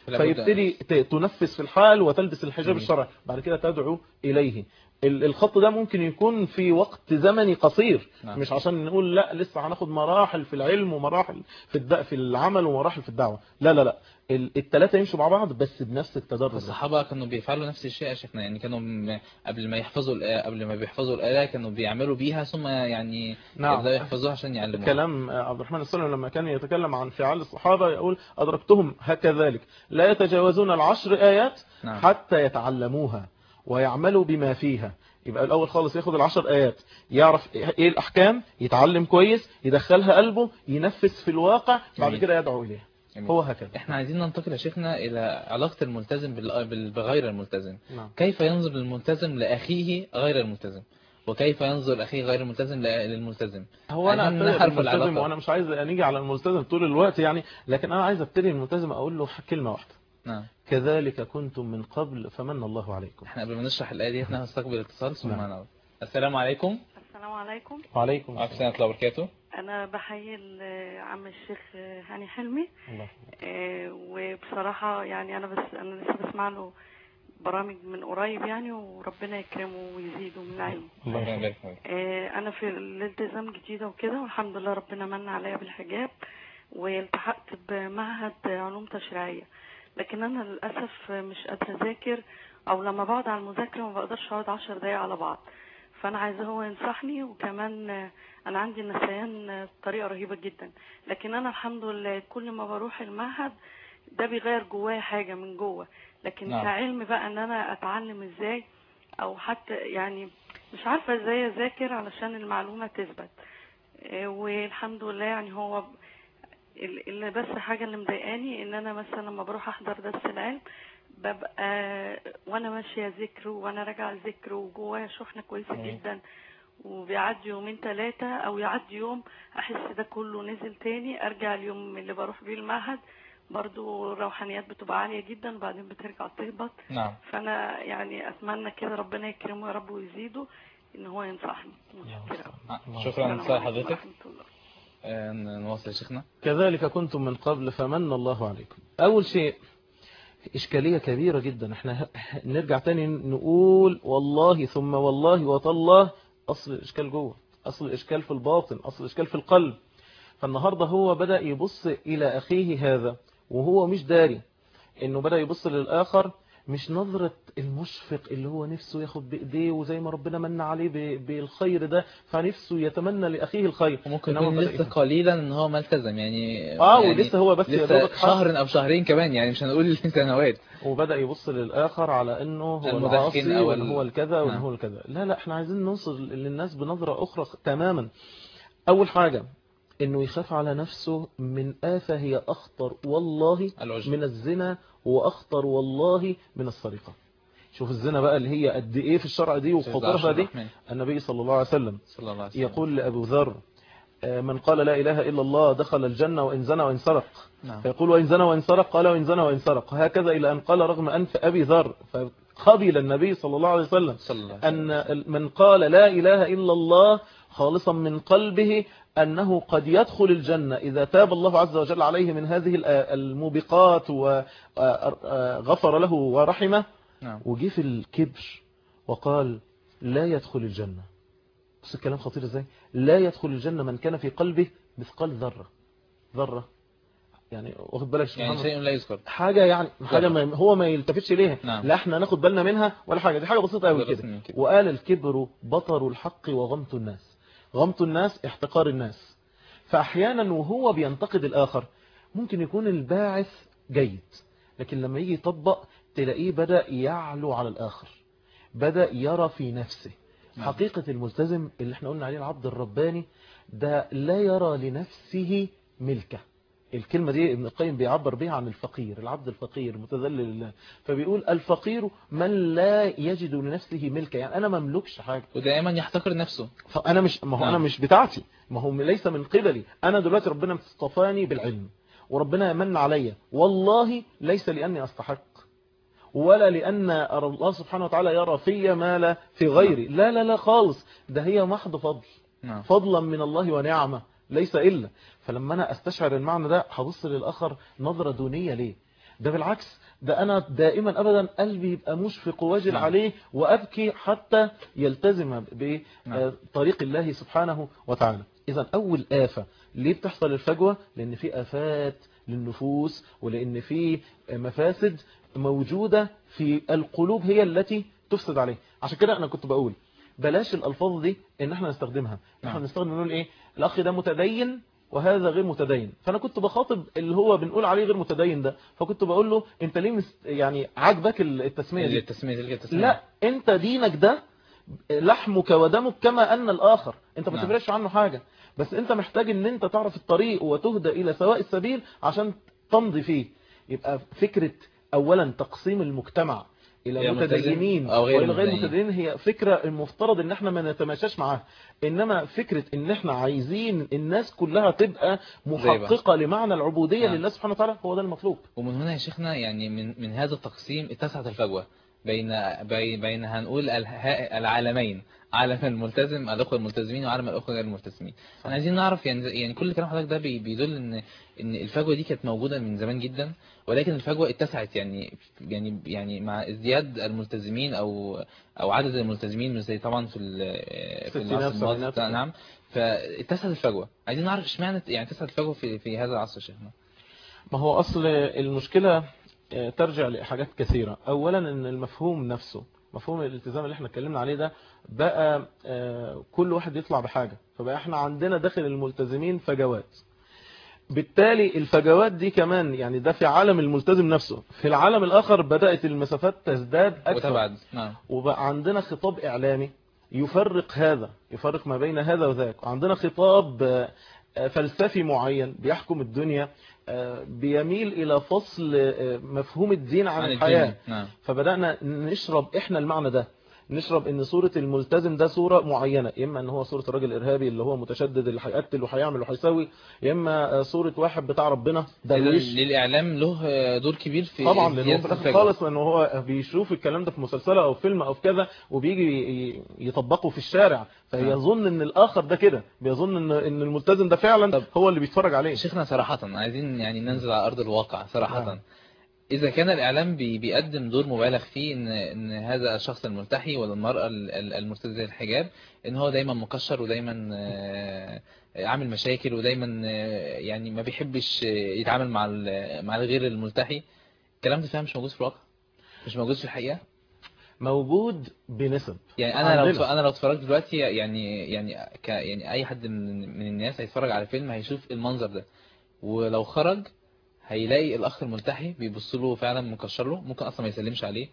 فلابد- فيبتدي ت- تنفذ في الحال وتلبس الحجاب جميل. الشرعي بعد كده تدعو إليه ال- الخط ده ممكن يكون في وقت زمني قصير نعم. مش عشان نقول لا لسه هناخد مراحل في العلم ومراحل في الد... في العمل ومراحل في الدعوة لا لا لا ال- التلاتة يمشوا مع بعض بس بنفس التدرج ده. الصحابة كانوا بيفعلوا نفس الشيء يا شيخنا يعني كانوا م- قبل ما يحفظوا الآية قبل ما بيحفظوا الآية كانوا بيعملوا بيها ثم يعني نعم. يبدأوا يحفظوها عشان يعلموها كلام عبد الرحمن السلمي لما كان يتكلم عن فعال الصحابة يقول أدركتهم هكذلك لا يتجاوزون العشر آيات نعم. حتى يتعلموها ويعملوا بما فيها يبقى الأول خالص ياخد العشر آيات يعرف إيه الأحكام يتعلم كويس يدخلها قلبه ينفذ في الواقع بعد جميل. كده يدعو إليه جميل. هو هكذا احنا عايزين ننتقل يا شيخنا إلى علاقة الملتزم بال- بال- بغير الملتزم نعم. كيف ينظر الملتزم لأخيه غير الملتزم وكيف ينظر أخيه غير الملتزم ل- للملتزم هو انا عايزين ابتدي نعرف بالملتزم العلاقة. وانا مش عايز نيجي على الملتزم طول الوقت يعني لكن انا عايز ابتدي الملتزم اقول له كلمة واحدة نعم كذلك كنتم من قبل فمن الله عليكم احنا قبل ما نشرح الآية دي احنا هنستقبل اتصال ثم نعم. نعود السلام عليكم السلام عليكم وعليكم وعليكم السلام ورحمة الله وبركاته انا بحيي ال- عم الشيخ هاني حلمي الله آه، وبصراحه يعني انا بس انا لسه بسمع له برامج من قريب يعني وربنا يكرمه ويزيده من علمه ربنا يبارك فيك آه، انا في الالتزام جديده وكده والحمد لله ربنا من عليا بالحجاب والتحقت بمعهد علوم تشريعيه لكن انا للاسف مش قادره اذاكر او لما بقعد على المذاكره ما بقدرش اقعد عشر دقايق على بعض فانا عايزه هو ينصحني وكمان آه، انا عندي نسيان آه، بطريقه رهيبه جدا لكن انا الحمد لله كل ما بروح المعهد ده بيغير جوايا حاجه من جوه لكن نعم. كعلم بقى ان انا اتعلم ازاي او حتى يعني مش عارفه ازاي اذاكر علشان المعلومه تثبت آه، والحمد لله يعني هو ال- اللي بس حاجه اللي مضايقاني ان انا مثلا لما بروح احضر درس العلم ببقى وانا ماشيه ذكر وانا راجعه ذكر وجوايا شحنه كويسه أيوة. جدا وبيعدي يومين ثلاثه او يعدي يوم احس ده كله نزل تاني ارجع اليوم اللي بروح بيه المعهد برضو الروحانيات بتبقى عاليه جدا وبعدين بترجع تهبط نعم فانا يعني اتمنى كده ربنا يكرمه يا رب ويزيده ان هو ينصحني متشكره آه، شكرا السلام لسؤال عليكم حضرتك ورحمة الله. آه، نواصل يا شيخنا كذلك كنتم من قبل فمن الله عليكم أول شيء إشكالية كبيرة جدا احنا ه- نرجع تاني نقول والله ثم والله وتالله أصل الإشكال جوه أصل الإشكال في الباطن أصل الإشكال في القلب فالنهاردة هو بدأ يبص إلى أخيه هذا وهو مش داري إنه بدأ يبص للآخر مش نظرة المشفق اللي هو نفسه ياخد بإيديه وزي ما ربنا من عليه ب- بالخير ده فنفسه يتمنى لأخيه الخير وممكن إنما يكون بدأ لسه يهمل. قليلا ان هو ما التزم يعني اه يعني ولسه هو بس يا لسه دوبك حس- شهر او شهرين كمان يعني مش هنقول سنوات وبدأ يبص للآخر على أنه هو المدخن العاصي أو وأن ال- هو الكذا وأن نعم. هو الكذا لا لا احنا عايزين نوصل للناس بنظرة أخرى تماما أول حاجة أنه يخاف على نفسه من آفة هي أخطر والله العجب. من الزنا وأخطر والله من السرقة شوف الزنا بقى اللي هي قد إيه في الشرع دي سيدنا وخطرها عاشور دي الرحمن النبي صلى الله عليه وسلم صلى الله عليه وسلم يقول لأبو ذر آه، من قال لا إله إلا الله دخل الجنة وإن زنى وإن سرق نعم فيقول وإن زنى وإن سرق قال وإن زنى وإن سرق هكذا إلى أن قال رغم أنف أبي ذر فقبل النبي صلى الله عليه وسلم صلى الله عليه وسلم أن من قال لا إله إلا الله خالصا من قلبه أنه قد يدخل الجنة إذا تاب الله عز وجل عليه من هذه الآ- الموبقات وغفر له ورحمه نعم وجي في الكبر وقال لا يدخل الجنة بس الكلام خطير ازاي لا يدخل الجنة من كان في قلبه مثقال ذرة ذرة يعني واخد بالك سبحان يعني الله شيء لا يذكر حاجة يعني حاجة ما هو ما يلتفتش ليها نعم. لا احنا ناخد بالنا منها ولا حاجة دي حاجة بسيطة قوي درسنا كده من كده. وقال الكبر بطر الحق وغمط الناس غمط الناس احتقار الناس فأحيانا وهو بينتقد الآخر ممكن يكون الباعث جيد لكن لما يجي يطبق تلاقيه بدأ يعلو على الآخر بدأ يرى في نفسه نعم. حقيقة الملتزم اللي احنا قلنا عليه العبد الرباني ده لا يرى لنفسه ملكه الكلمة دي ابن القيم بيعبر بيها عن الفقير العبد الفقير المتذلل لله فبيقول الفقير من لا يجد لنفسه ملكا يعني أنا مملكش حاجة ودائما يحتقر نفسه فأنا مش ما هو أنا نعم. مش بتاعتي ما هو ليس من قبلي أنا دلوقتي ربنا اصطفاني بالعلم وربنا يمن عليا والله ليس لأني أستحق ولا لأن الله سبحانه وتعالى يرى في ما لا في غيري لا لا لا خالص ده هي محض فضل نعم فضلا من الله ونعمة ليس إلا فلما أنا أستشعر المعنى ده هبص للآخر نظرة دونية ليه ده بالعكس ده انا دائما ابدا قلبي يبقى مشفق واجل نعم. عليه وابكي حتى يلتزم نعم. بطريق الله سبحانه وتعالى اذا اول آفة ليه بتحصل الفجوة لان في آفات للنفوس ولان في مفاسد موجودة في القلوب هي التي تفسد عليه عشان كده انا كنت بقول بلاش الالفاظ دي ان احنا نستخدمها احنا نعم. نستخدم نقول ايه الاخ ده متدين وهذا غير متدين فانا كنت بخاطب اللي هو بنقول عليه غير متدين ده فكنت بقول له انت ليه مس... يعني عاجبك التسميه اللي دي التسمية تلك التسمية لا انت دينك ده لحمك ودمك كما ان الاخر انت ما نعم. تفرقش عنه حاجه بس انت محتاج ان انت تعرف الطريق وتهدى الى سواء السبيل عشان تمضي فيه يبقى فكره اولا تقسيم المجتمع الى إلى ملتزم متدينين أو غير والى غير متدينين. متدينين هي فكره المفترض ان احنا ما نتماشاش معاها انما فكره ان احنا عايزين الناس كلها تبقى محققه لمعنى العبوديه نعم. لله سبحانه وتعالى هو ده المطلوب ومن هنا يا شيخنا يعني من من هذا التقسيم اتسعت الفجوة بين بين بين هنقول اله- العالمين عالم الملتزم الاخوه الملتزمين وعالم الاخوه غير الملتزمين احنا عايزين نعرف يعني يعني كل كلام حضرتك ده بي- بيدل ان ان الفجوه دي كانت موجوده من زمان جدا ولكن الفجوه اتسعت يعني يعني يعني مع ازدياد الملتزمين او او عدد الملتزمين مش زي طبعا في ال- في الستينات، العصر الماضي السبعينات. بتاع- نعم فاتسعت الفجوه عايزين نعرف اشمعنى يعني اتسعت الفجوه في في هذا العصر يا شيخنا ما هو أصل المشكلة آه، ترجع لحاجات كثيرة أولا أن المفهوم نفسه مفهوم الالتزام اللي احنا اتكلمنا عليه ده بقى آه، كل واحد يطلع بحاجة فبقى احنا عندنا داخل الملتزمين فجوات بالتالي الفجوات دي كمان يعني ده في عالم الملتزم نفسه في العالم الآخر بدأت المسافات تزداد أكثر وتبعد نعم وبقى عندنا خطاب إعلامي يفرق هذا يفرق ما بين هذا وذاك وعندنا خطاب آه، آه، فلسفي معين بيحكم الدنيا آه، بيميل إلى فصل آه، مفهوم الدين عن, عن الحياة الدين نعم فبدأنا نشرب إحنا المعنى ده نشرب ان صورة الملتزم ده صورة معينة اما ان هو صورة الراجل الارهابي اللي هو متشدد اللي هيقتل وهيعمل وهيسوي يا اما آه، صورة واحد بتاع ربنا درويش إذن للاعلام له دور كبير في طبعا لانه زيادة في الاخر الفجوة. خالص لانه هو بيشوف الكلام ده في مسلسله او فيلم او في كذا وبيجي ي- يطبقه في الشارع فيظن ان الاخر ده كده بيظن ان ان الملتزم ده فعلا طب. هو اللي بيتفرج عليه شيخنا صراحة عايزين يعني ننزل على أرض الواقع صراحة نعم. إذا كان الإعلام بي- بيقدم دور مبالغ فيه إن إن هذا الشخص الملتحي ولا المرأة ال- ال- المرتدية الحجاب إن هو دايما مكشر ودايما آه، عامل مشاكل ودايما آه، يعني ما بيحبش آه، يتعامل مع ال- مع الغير الملتحي الكلام ده فعلا مش موجود في الواقع مش موجود في الحقيقة موجود بنسب يعني انا لو عندنا. انا لو اتفرجت دلوقتي يعني يعني ك يعني اي حد من من الناس هيتفرج على فيلم هيشوف المنظر ده ولو خرج هيلاقي الاخ الملتحي بيبص له فعلا مكشر له ممكن اصلا ما يسلمش عليه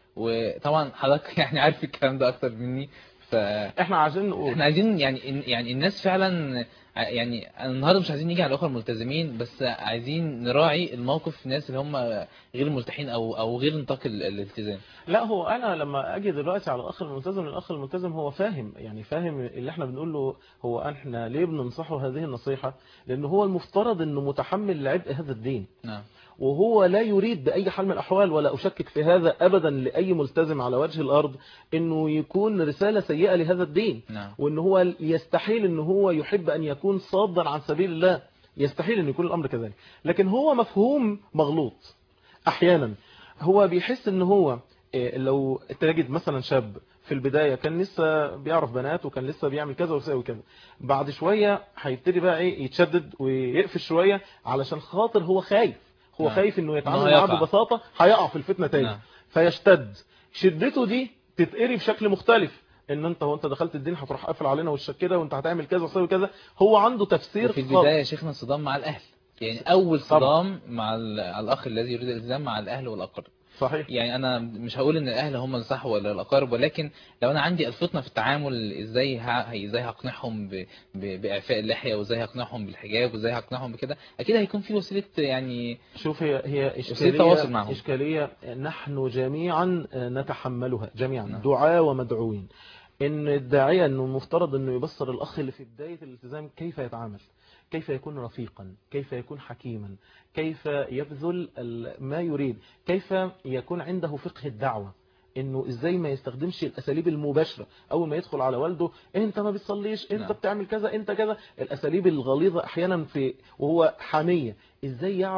وطبعا حضرتك يعني عارف الكلام ده اكتر مني فاحنا احنا عايزين نقول عايزين يعني إن- يعني الناس فعلا ع- يعني أنا النهارده مش عايزين نيجي على الاخوه الملتزمين بس عايزين نراعي الموقف الناس اللي هم غير ملتحين او او غير نطاق ال- الالتزام لا هو انا لما اجي دلوقتي على الاخ الملتزم الاخ الملتزم هو فاهم يعني فاهم اللي احنا بنقول له هو احنا ليه بننصحه هذه النصيحة لان هو المفترض انه متحمل لعبء هذا الدين نعم وهو لا يريد بأي حال من الأحوال ولا أشكك في هذا أبدا لأي ملتزم على وجه الأرض أنه يكون رسالة سيئة لهذا الدين نعم وأنه هو يستحيل أنه هو يحب أن يكون صادا عن سبيل الله يستحيل أن يكون الأمر كذلك لكن هو مفهوم مغلوط أحيانا هو بيحس أنه هو إيه، لو تجد مثلا شاب في البداية كان لسه بيعرف بنات وكان لسه بيعمل كذا ويسوي كذا بعد شوية هيبتدي بقى ايه يتشدد ويقفش شوية علشان خاطر هو خايف هو نعم. خايف انه إنه يتعامل معاه هيقع. ببساطة هيقع في الفتنة تاني نعم. فيشتد شدته دي تتقري بشكل مختلف ان انت وانت دخلت الدين هتروح قافل علينا وشك كده وانت هتعمل كذا وتسوي كذا هو عنده تفسير وفي خاطئ. البداية شيخنا صدام مع الأهل يعني أول طبعا. صدام مع ال- على الأخ الذي يريد الالتزام مع الأهل والأقارب صحيح يعني أنا مش هقول إن الأهل هم الصح ولا الأقارب ولكن لو أنا عندي الفطنة في التعامل إزاي ه... إزاي هقنعهم ب... ب... بإعفاء اللحية وإزاي هقنعهم بالحجاب وإزاي هقنعهم بكده أكيد هيكون في وسيلة يعني شوف هي هي وسيلة إشكالية, تواصل معهم. إشكالية نحن جميعا نتحملها جميعا نعم. دعاة ومدعوين إن الداعية إنه المفترض إنه يبصر الأخ اللي في بداية الالتزام كيف يتعامل كيف يكون رفيقا كيف يكون حكيما كيف يبذل ال- ما يريد كيف يكون عنده فقه الدعوة انه ازاي ما يستخدمش الاساليب المباشره اول ما يدخل على والده انت ما بتصليش انت نعم. بتعمل كذا انت كذا الاساليب الغليظه احيانا في وهو حاميه ازاي يعرف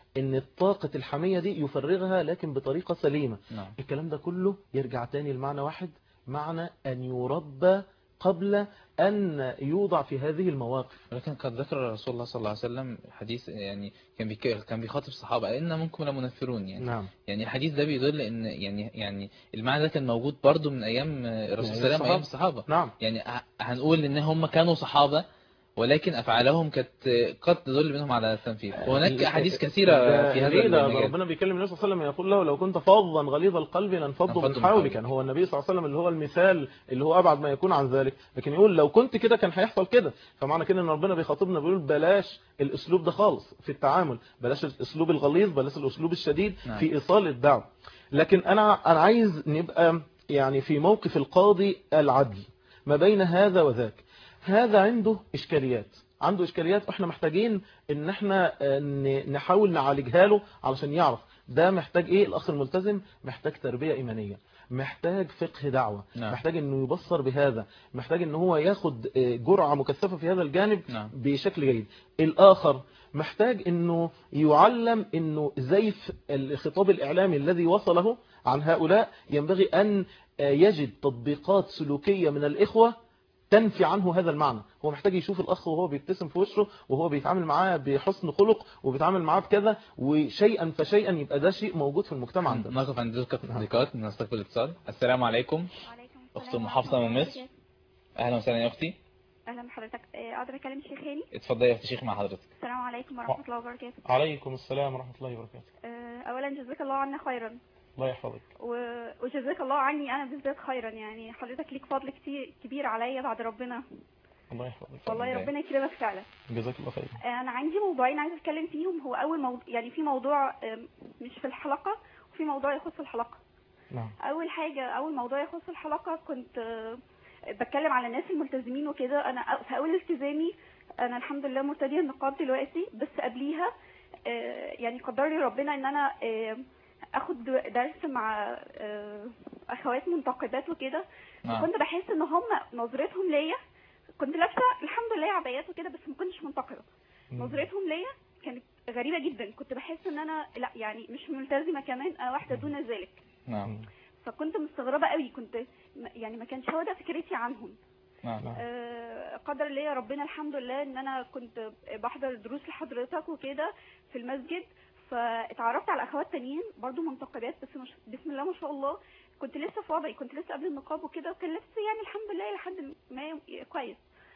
ان طاقة الحمية دي يفرغها لكن بطريقة سليمة نعم الكلام ده كله يرجع تاني لمعنى واحد معنى أن يربى قبل أن يوضع في هذه المواقف ولكن قد ذكر رسول الله صلى الله عليه وسلم حديث يعني كان بيك... كان بيخاطب الصحابة إن منكم لمنفرون يعني نعم يعني الحديث ده بيدل ان يعني يعني المعنى ده كان موجود برضو من ايام الرسول صلى الله عليه وسلم وايام الصحابه نعم يعني ه- هنقول ان هم كانوا صحابه ولكن افعالهم كانت قد تدل منهم على التنفيذ وهناك احاديث كثيره ده في هذا ليه ده المجال ربنا بيكلم النبي صلى الله عليه وسلم يقول له لو كنت فظا غليظ القلب لانفضوا لانفضوا من من حولك حولك. كان هو النبي صلى الله عليه وسلم اللي هو المثال اللي هو ابعد ما يكون عن ذلك لكن يقول لو كنت كده كان هيحصل كده فمعنى كده ان ربنا بيخاطبنا بيقول بلاش الاسلوب ده خالص في التعامل بلاش الاسلوب الغليظ بلاش الاسلوب الشديد نعم. في ايصال الدعوه لكن انا انا عايز نبقى يعني في موقف القاضي العدل ما بين هذا وذاك هذا عنده اشكاليات عنده اشكاليات واحنا محتاجين ان احنا آه، ن- نحاول نعالجها له علشان يعرف ده محتاج ايه الاخ الملتزم محتاج تربية ايمانية محتاج فقه دعوة نعم. محتاج انه يبصر بهذا محتاج ان هو ياخد آه، جرعة مكثفة في هذا الجانب نعم. بشكل جيد الاخر محتاج انه يعلم انه زيف الخطاب الاعلامي الذي وصله عن هؤلاء ينبغي ان آه، يجد تطبيقات سلوكية من الاخوة تنفي عنه هذا المعنى هو محتاج يشوف الأخ وهو بيبتسم في وشه وهو بيتعامل معاه بحسن خلق وبيتعامل معاه بكذا وشيئا فشيئا يبقى ده شيء موجود في المجتمع عندنا نقف عند تلك التطبيقات نستقبل الاتصال السلام عليكم وعليكم أخت السلام محافظة ورحمة من الله مصر. وبركاته. اهلا وسهلا يا اختي اهلا بحضرتك آه، اقدر اكلم شيخ هاني اتفضلي يا اختي شيخ مع حضرتك السلام عليكم ورحمه الله وبركاته عليكم السلام ورحمة الله وبركاته آه، اولا جزاك الله عنا خيرا الله يحفظك و- وجزاك الله عني انا بالذات خيرا يعني حضرتك ليك فضل كتير كبير عليا بعد ربنا الله يحفظك والله الله. ربنا يكرمك فعلا جزاك الله خير آه، انا عندي موضوعين عايزه اتكلم فيهم هو اول موضوع يعني في موضوع آه، مش في الحلقه وفي موضوع يخص الحلقه نعم اول حاجه اول موضوع يخص الحلقه كنت آه، بتكلم على الناس الملتزمين وكده انا أ- في اول التزامي انا الحمد لله مرتديه النقاب دلوقتي بس قبليها آه، يعني قدر لي ربنا ان انا آه، اخد درس مع آه، اخوات منتقبات وكده نعم. كنت بحس ان هم نظرتهم ليا كنت لابسه الحمد لله عبايات وكده بس ما كنتش منتقبه نظرتهم ليا كانت غريبه جدا كنت بحس ان انا لا يعني مش ملتزمه كمان انا واحده دون ذلك نعم فكنت مستغربه قوي كنت م- يعني ما كانش هو ده فكرتي عنهم نعم آه، قدر ليا ربنا الحمد لله ان انا كنت بحضر دروس لحضرتك وكده في المسجد فاتعرفت على اخوات تانيين برضو منتقبات بس مش بسم الله ما شاء الله كنت لسه في وضعي كنت لسه قبل النقاب وكده وكان لسه يعني الحمد لله لحد ما كويس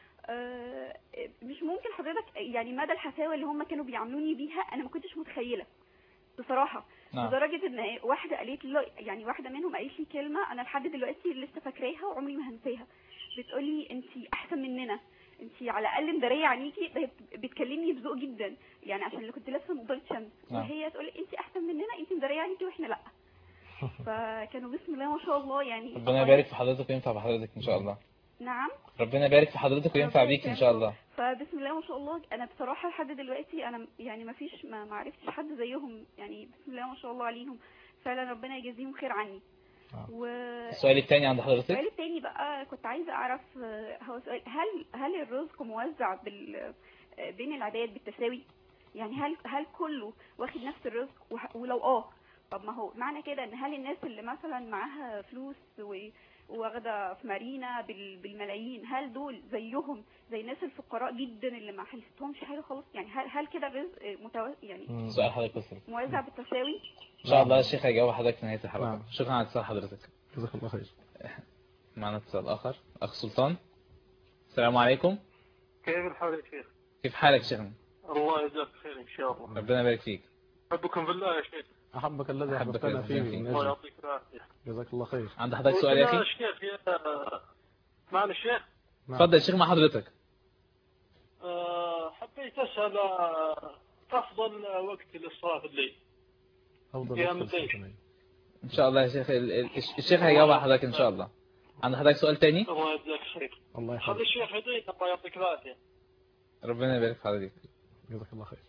آه، مش ممكن حضرتك يعني مدى الحفاوه اللي هم كانوا بيعاملوني بيها انا ما كنتش متخيله بصراحه نعم. لدرجه ان واحده قالت لي يعني واحده منهم قالت لي كلمه انا لحد دلوقتي لسه فاكراها وعمري ما هنساها بتقولي انت احسن مننا انت على الاقل مداريه عينيكي هي بتكلمني بذوق جدا يعني عشان اللي كنت لابسه نضاره شمس نعم. وهي تقول لي انت احسن مننا انت مداريه عينيكي واحنا لا فكانوا بسم الله ما شاء الله يعني ربنا يبارك في حضرتك وينفع بحضرتك ان شاء الله نعم ربنا يبارك في حضرتك وينفع بيك ان شاء الله فبسم الله ما شاء الله انا بصراحه لحد دلوقتي انا يعني ما فيش ما ما عرفتش حد زيهم يعني بسم الله ما شاء الله عليهم فعلا ربنا يجازيهم خير عني و السؤال الثاني عند حضرتك السؤال التاني بقى كنت عايزه اعرف آه، هو سؤال هل هل الرزق موزع بال آه، بين العباد بالتساوي يعني هل هل كله واخد نفس الرزق وح- ولو اه طب ما هو معنى كده ان هل الناس اللي مثلا معاها فلوس و- واخده في مارينا بال- بالملايين هل دول زيهم زي الناس الفقراء جدا اللي ما حلفتهمش حاجه خالص يعني هل هل كده الرزق آه، متو... يعني سؤال حضرتك بس موزع بالتساوي ان شاء الله الشيخ هيجاوب حضرتك في نهايه الحلقه نعم. شكرا على اتصال حضرتك جزاك الله خير معنا اتصال اخر اخ سلطان السلام عليكم كيف الحال يا شيخ؟ كيف حالك يا شيخنا الله يجزاك خير ان شاء الله ربنا يبارك فيك احبكم بالله يا شيخ أحبك الذي أحبك أحببتنا الذي فيه أحببتني. الله نجم. يعطيك العافيه جزاك الله خير عند حضرتك سؤال يا يا اخي شيخ يا معنا الشيخ نعم. اتفضل يا شيخ مع حضرتك آه، حبيت اسال آه، افضل وقت للصلاه في الليل أفضل يا وقت مدير. الفتنين. ان شاء الله يا شيخ ال- ال- الشيخ هيجاوب على حضرتك ان شاء الله عند حضرتك سؤال تاني الله يجزاك خير الله خلي يحفظك الشيخ يعطيك الله يعطيك العافيه ربنا يبارك في حضرتك جزاك الله خير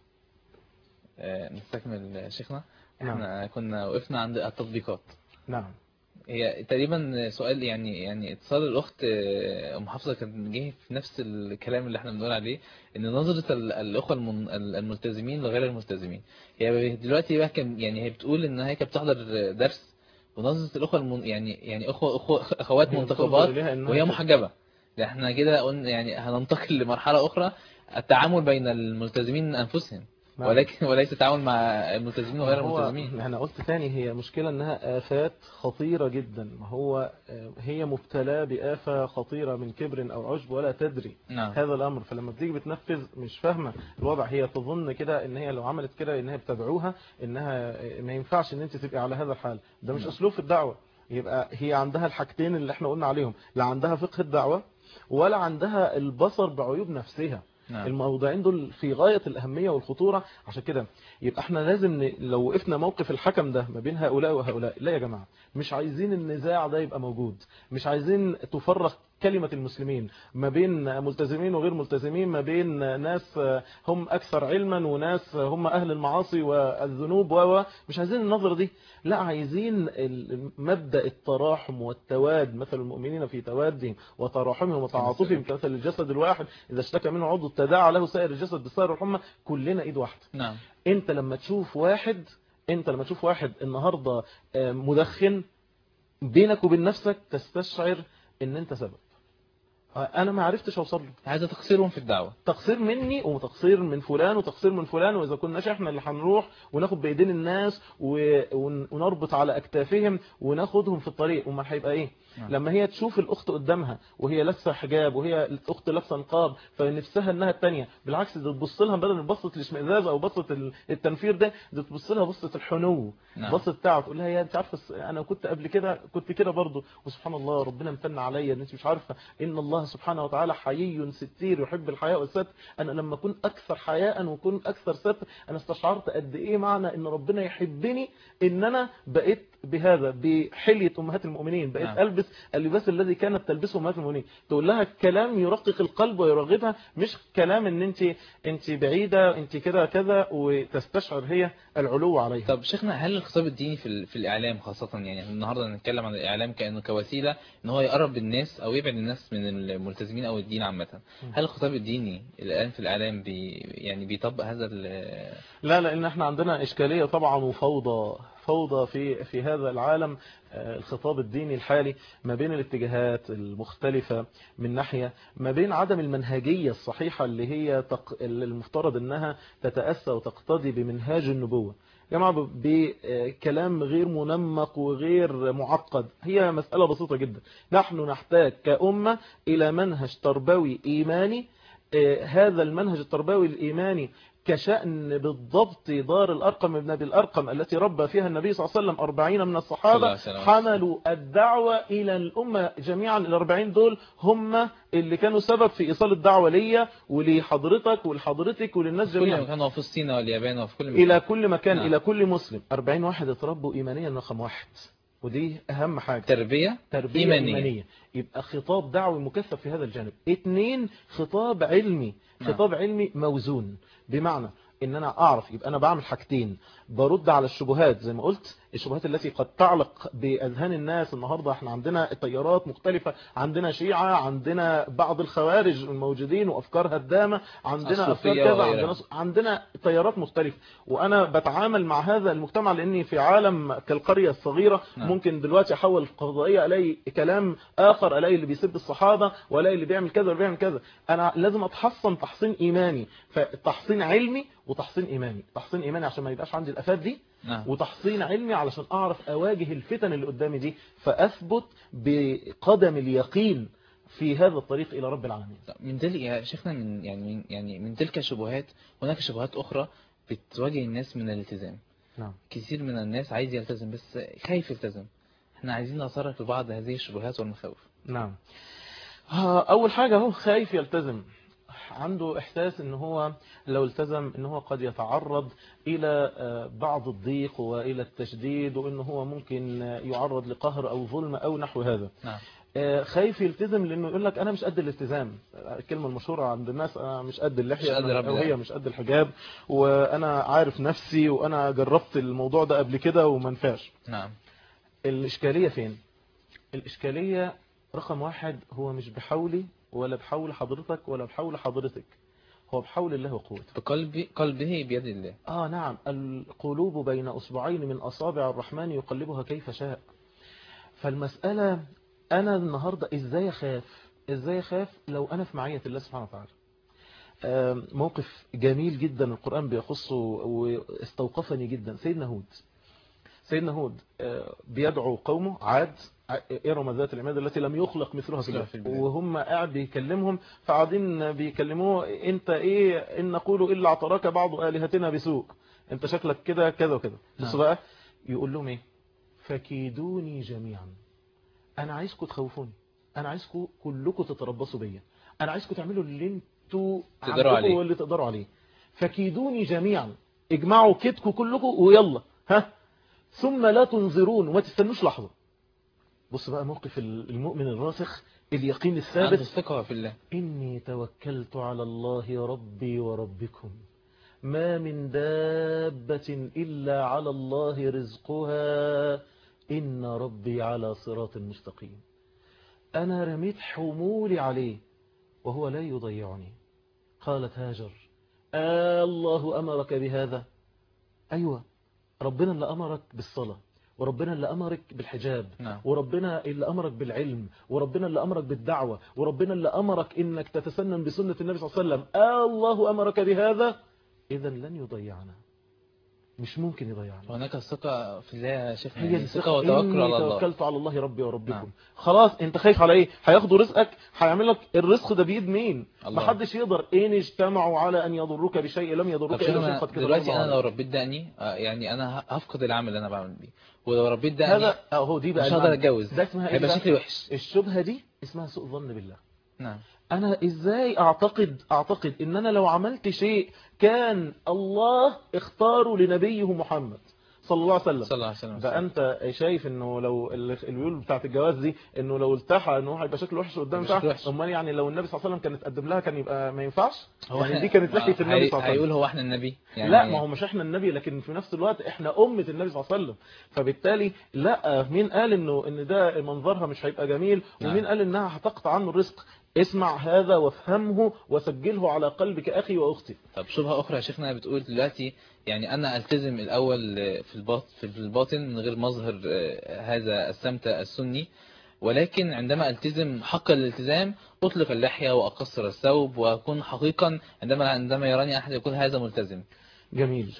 آه، نستكمل شيخنا نعم. احنا كنا وقفنا عند التطبيقات نعم هي تقريبا سؤال يعني يعني اتصال الاخت آه، ام حفصه كان جه في نفس الكلام اللي احنا بنقول عليه ان نظره ال- الاخوه المن- الملتزمين لغير الملتزمين هي دلوقتي بقى كان يعني هي بتقول ان هي كانت بتحضر درس ونظره الاخوه المن يعني يعني اخوه اخوه اخوات هي منتخبات بتنظر إليها إنها وهي كده. محجبه ده احنا كده قلنا يعني هننتقل لمرحله اخرى التعامل بين الملتزمين انفسهم نعم. ولكن وليس التعامل مع الملتزمين وغير هو الملتزمين انا قلت تاني هي مشكلة انها آفات خطيرة جدا ما هو آه، هي مبتلى بآفة خطيرة من كبر او عجب ولا تدري نعم هذا الامر فلما بتيجي بتنفذ مش فاهمة الوضع هي تظن كده ان هي لو عملت كده ان هي بتدعوها انها آه، ما ينفعش ان انت تبقي على هذا الحال ده مش نعم. اسلوب في الدعوة يبقى هي عندها الحاجتين اللي احنا قلنا عليهم لا عندها فقه الدعوة ولا عندها البصر بعيوب نفسها نعم الموضوعين دول في غاية الأهمية والخطورة عشان كده يبقى احنا لازم ن... لو وقفنا موقف الحكم ده ما بين هؤلاء وهؤلاء لا يا جماعة مش عايزين النزاع ده يبقى موجود مش عايزين تفرق كلمة المسلمين ما بين ملتزمين وغير ملتزمين ما بين ناس هم أكثر علما وناس هم أهل المعاصي والذنوب و مش عايزين النظرة دي لا عايزين ال- مبدأ التراحم والتواد مثل المؤمنين في توادهم وتراحمهم وتعاطفهم كمثل الجسد الواحد إذا اشتكى منه عضو تداعى له سائر الجسد بالسائر والحمى كلنا إيد واحدة نعم انت لما تشوف واحد انت لما تشوف واحد النهاردة آه، مدخن بينك وبين نفسك تستشعر ان انت سبب آه، انا ما عرفتش اوصل له هذا تقصيرهم في الدعوة تقصير مني وتقصير من فلان وتقصير من فلان واذا كناش احنا اللي هنروح وناخد بايدين الناس و- ون- ونربط على اكتافهم وناخدهم في الطريق امال هيبقى ايه نعم. لما هي تشوف الاخت قدامها وهي لابسه حجاب وهي الاخت لابسه نقاب فنفسها انها الثانيه بالعكس ده تبص لها بدل بصه الاشمئزاز او بصه ال- التنفير ده ده تبص لها بصه الحنو نعم. بصه بتاعه تقول لها يا انت عارفه الس- انا كنت قبل كده كنت كده برضه وسبحان الله ربنا امتن عليا ان انت مش عارفه ان الله سبحانه وتعالى حيي ستير يحب الحياء والستر انا لما اكون اكثر حياء واكون اكثر ستر انا استشعرت قد ايه معنى ان ربنا يحبني ان انا بقيت بهذا بحليه امهات المؤمنين بقيت نعم. البس اللباس الذي كانت تلبسه امهات المؤمنين تقول لها كلام يرقق القلب ويرغبها مش كلام ان انت انت بعيده انت كده كذا وتستشعر هي العلو عليها طب شيخنا هل الخطاب الديني في ال- في الاعلام خاصه يعني إحنا النهارده هنتكلم عن الاعلام كانه كوسيله ان هو يقرب الناس او يبعد الناس من الملتزمين او الدين عامه هل الخطاب الديني الان في الاعلام بي يعني بيطبق هذا ال- لا لان احنا عندنا اشكاليه طبعا وفوضى فوضى في في هذا العالم آه، الخطاب الديني الحالي ما بين الاتجاهات المختلفة من ناحية ما بين عدم المنهجية الصحيحة اللي هي تق... اللي المفترض انها تتأسى وتقتضي بمنهاج النبوة يا جماعة ب- بكلام غير منمق وغير معقد هي مسألة بسيطة جدا نحن نحتاج كأمة إلى منهج تربوي إيماني آه، هذا المنهج التربوي الإيماني كشأن بالضبط دار الأرقم ابن أبي الأرقم التي ربى فيها النبي صلى الله عليه وسلم أربعين من صلى الله الصحابة عليه وسلم. حملوا الدعوة إلى الأمة جميعا الأربعين دول هم اللي كانوا سبب في إيصال الدعوة ليا ولحضرتك ولحضرتك وللناس في كل جميعا مكان وفي الصين واليابان وفي كل مكان إلى كل مكان نعم. إلى كل مسلم أربعين واحد اتربوا إيمانيا رقم واحد ودي أهم حاجة تربيه تربية إيمانية. إيمانية. إيمانية يبقى خطاب دعوي مكثف في هذا الجانب اتنين خطاب علمي نعم. خطاب علمي موزون بمعنى ان انا اعرف يبقى انا بعمل حاجتين برد على الشبهات زي ما قلت الشبهات التي قد تعلق باذهان الناس النهارده احنا عندنا تيارات مختلفه عندنا شيعه عندنا بعض الخوارج الموجودين وافكار هدامه عندنا افكار الصوفية كذا وغيرها. عندنا عندنا تيارات مختلفه وانا بتعامل مع هذا المجتمع لاني في عالم كالقريه الصغيره نعم. ممكن دلوقتي احول القضائيه الاقي كلام اخر الاقي اللي بيسب الصحابه والاقي اللي بيعمل كذا وبيعمل كذا انا لازم اتحصن تحصين ايماني فتحصين علمي وتحصين ايماني تحصين ايماني عشان ما يبقاش عندي الافات دي نعم وتحصين علمي علشان اعرف اواجه الفتن اللي قدامي دي فاثبت بقدم اليقين في هذا الطريق الى رب العالمين طب من تلك يا شيخنا من يعني من يعني من تلك الشبهات هناك شبهات اخرى بتواجه الناس من الالتزام نعم كثير من الناس عايز يلتزم بس خايف يلتزم احنا عايزين نتطرق لبعض هذه الشبهات والمخاوف نعم ها، اول حاجة هو خايف يلتزم عنده احساس ان هو لو التزم ان هو قد يتعرض الى آه، بعض الضيق والى التشديد وان هو ممكن آه، يعرض لقهر او ظلم او نحو هذا نعم آه، خايف يلتزم لانه يقول لك انا مش قد الالتزام الكلمه المشهوره عند الناس انا مش قد اللحيه مش قد أنا- رب او هي العالمين. مش قد الحجاب وانا عارف نفسي وانا جربت الموضوع ده قبل كده وما نفعش نعم الإشكالية فين الإشكالية رقم واحد هو مش بحولي ولا بحول حضرتك ولا بحول حضرتك هو بحول الله وقوته بقلبي قلبه بيد الله آه نعم القلوب بين أصبعين من أصابع الرحمن يقلبها كيف شاء فالمسألة أنا النهاردة إزاي أخاف إزاي أخاف لو أنا في معية الله سبحانه وتعالى آم، موقف جميل جدا القرآن بيخصه واستوقفني جدا سيدنا هود سيدنا هود آه، بيدعو قومه عاد ع- إرم ذات العماد التي لم يخلق مثلها في مثلها في البلاد البلاد. وهم قاعد بيكلمهم فقاعدين بيكلموه انت ايه ان نقول الا اعتراك بعض الهتنا بسوء انت شكلك كده كذا وكذا بص نعم. بقى يقول لهم ايه فكيدوني جميعا انا عايزكم تخوفوني انا عايزكم كلكم تتربصوا بيا انا عايزكم تعملوا اللي انتوا تقدروا عندكم عليه. واللي تقدروا عليه فكيدوني جميعا اجمعوا كيدكم كلكم ويلا ها ثم لا تنظرون وما تستنوش لحظة بص بقى موقف المؤمن الراسخ اليقين عنده الثابت الثقة في الله إني توكلت على الله ربي وربكم ما من دابة إلا على الله رزقها إن ربي على صراط مستقيم أنا رميت حمولي عليه وهو لا يضيعني قالت هاجر آه الله أمرك بهذا أيوة ربنا اللي أمرك بالصلاة وربنا اللي أمرك بالحجاب نعم. وربنا اللي أمرك بالعلم وربنا اللي أمرك بالدعوة وربنا اللي أمرك إنك تتسنن بسنة النبي صلى الله عليه وسلم آه الله أمرك بهذا إذا لن يضيعنا مش ممكن يضيعنا هناك الثقة في الله يا شيخ هي يعني الثقة ثقة وتوكل إني على الله توكلت على الله ربي وربكم نعم. خلاص انت خايف على ايه هياخدوا رزقك هيعمل لك الرزق ده بيد مين الله. محدش يقدر ان اجتمعوا على ان يضروك بشيء لم طب يضروك شوف الا شيء أنا قد كتبه دلوقتي الله انا لو عليك. ربيت دقني آه، يعني انا ه- هفقد العمل اللي انا بعمل بيه ولو ربيت دقني هذا اهو دي بقى مش هقدر المعنى. اتجوز ده اسمها ايه هيبقى بقى؟ شكلي وحش الشبهة دي اسمها سوء ظن بالله نعم انا ازاي اعتقد اعتقد ان انا لو عملت شيء كان الله اختاره لنبيه محمد صلى الله عليه وسلم صلى الله عليه وسلم ده انت شايف انه لو ال- البيول بتاعت الجواز دي انه لو التحى انه هيبقى شكله وحش قدام هيبقى شكله بتاعه وحش. امال يعني لو النبي صلى الله عليه وسلم كان اتقدم لها كان يبقى ما ينفعش هو يعني إحنا- دي كانت لحيه ما- النبي هي- صلى الله عليه هيقول وسلم هو احنا النبي يعني لا ما هو مش احنا النبي لكن في نفس الوقت احنا أمة النبي صلى الله عليه وسلم فبالتالي لا مين قال انه ان ده منظرها مش هيبقى جميل ومين نعم. قال انها هتقطع عنه الرزق اسمع هذا وافهمه وسجله على قلبك اخي واختي طب شبهة أخرى يا شيخنا بتقول دلوقتي يعني أنا ألتزم الأول في الباطن في الباطن من غير مظهر آه، هذا السمت السني ولكن عندما ألتزم حق الالتزام أطلق اللحية وأقصر الثوب وأكون حقيقا عندما عندما يراني أحد يقول هذا ملتزم جميل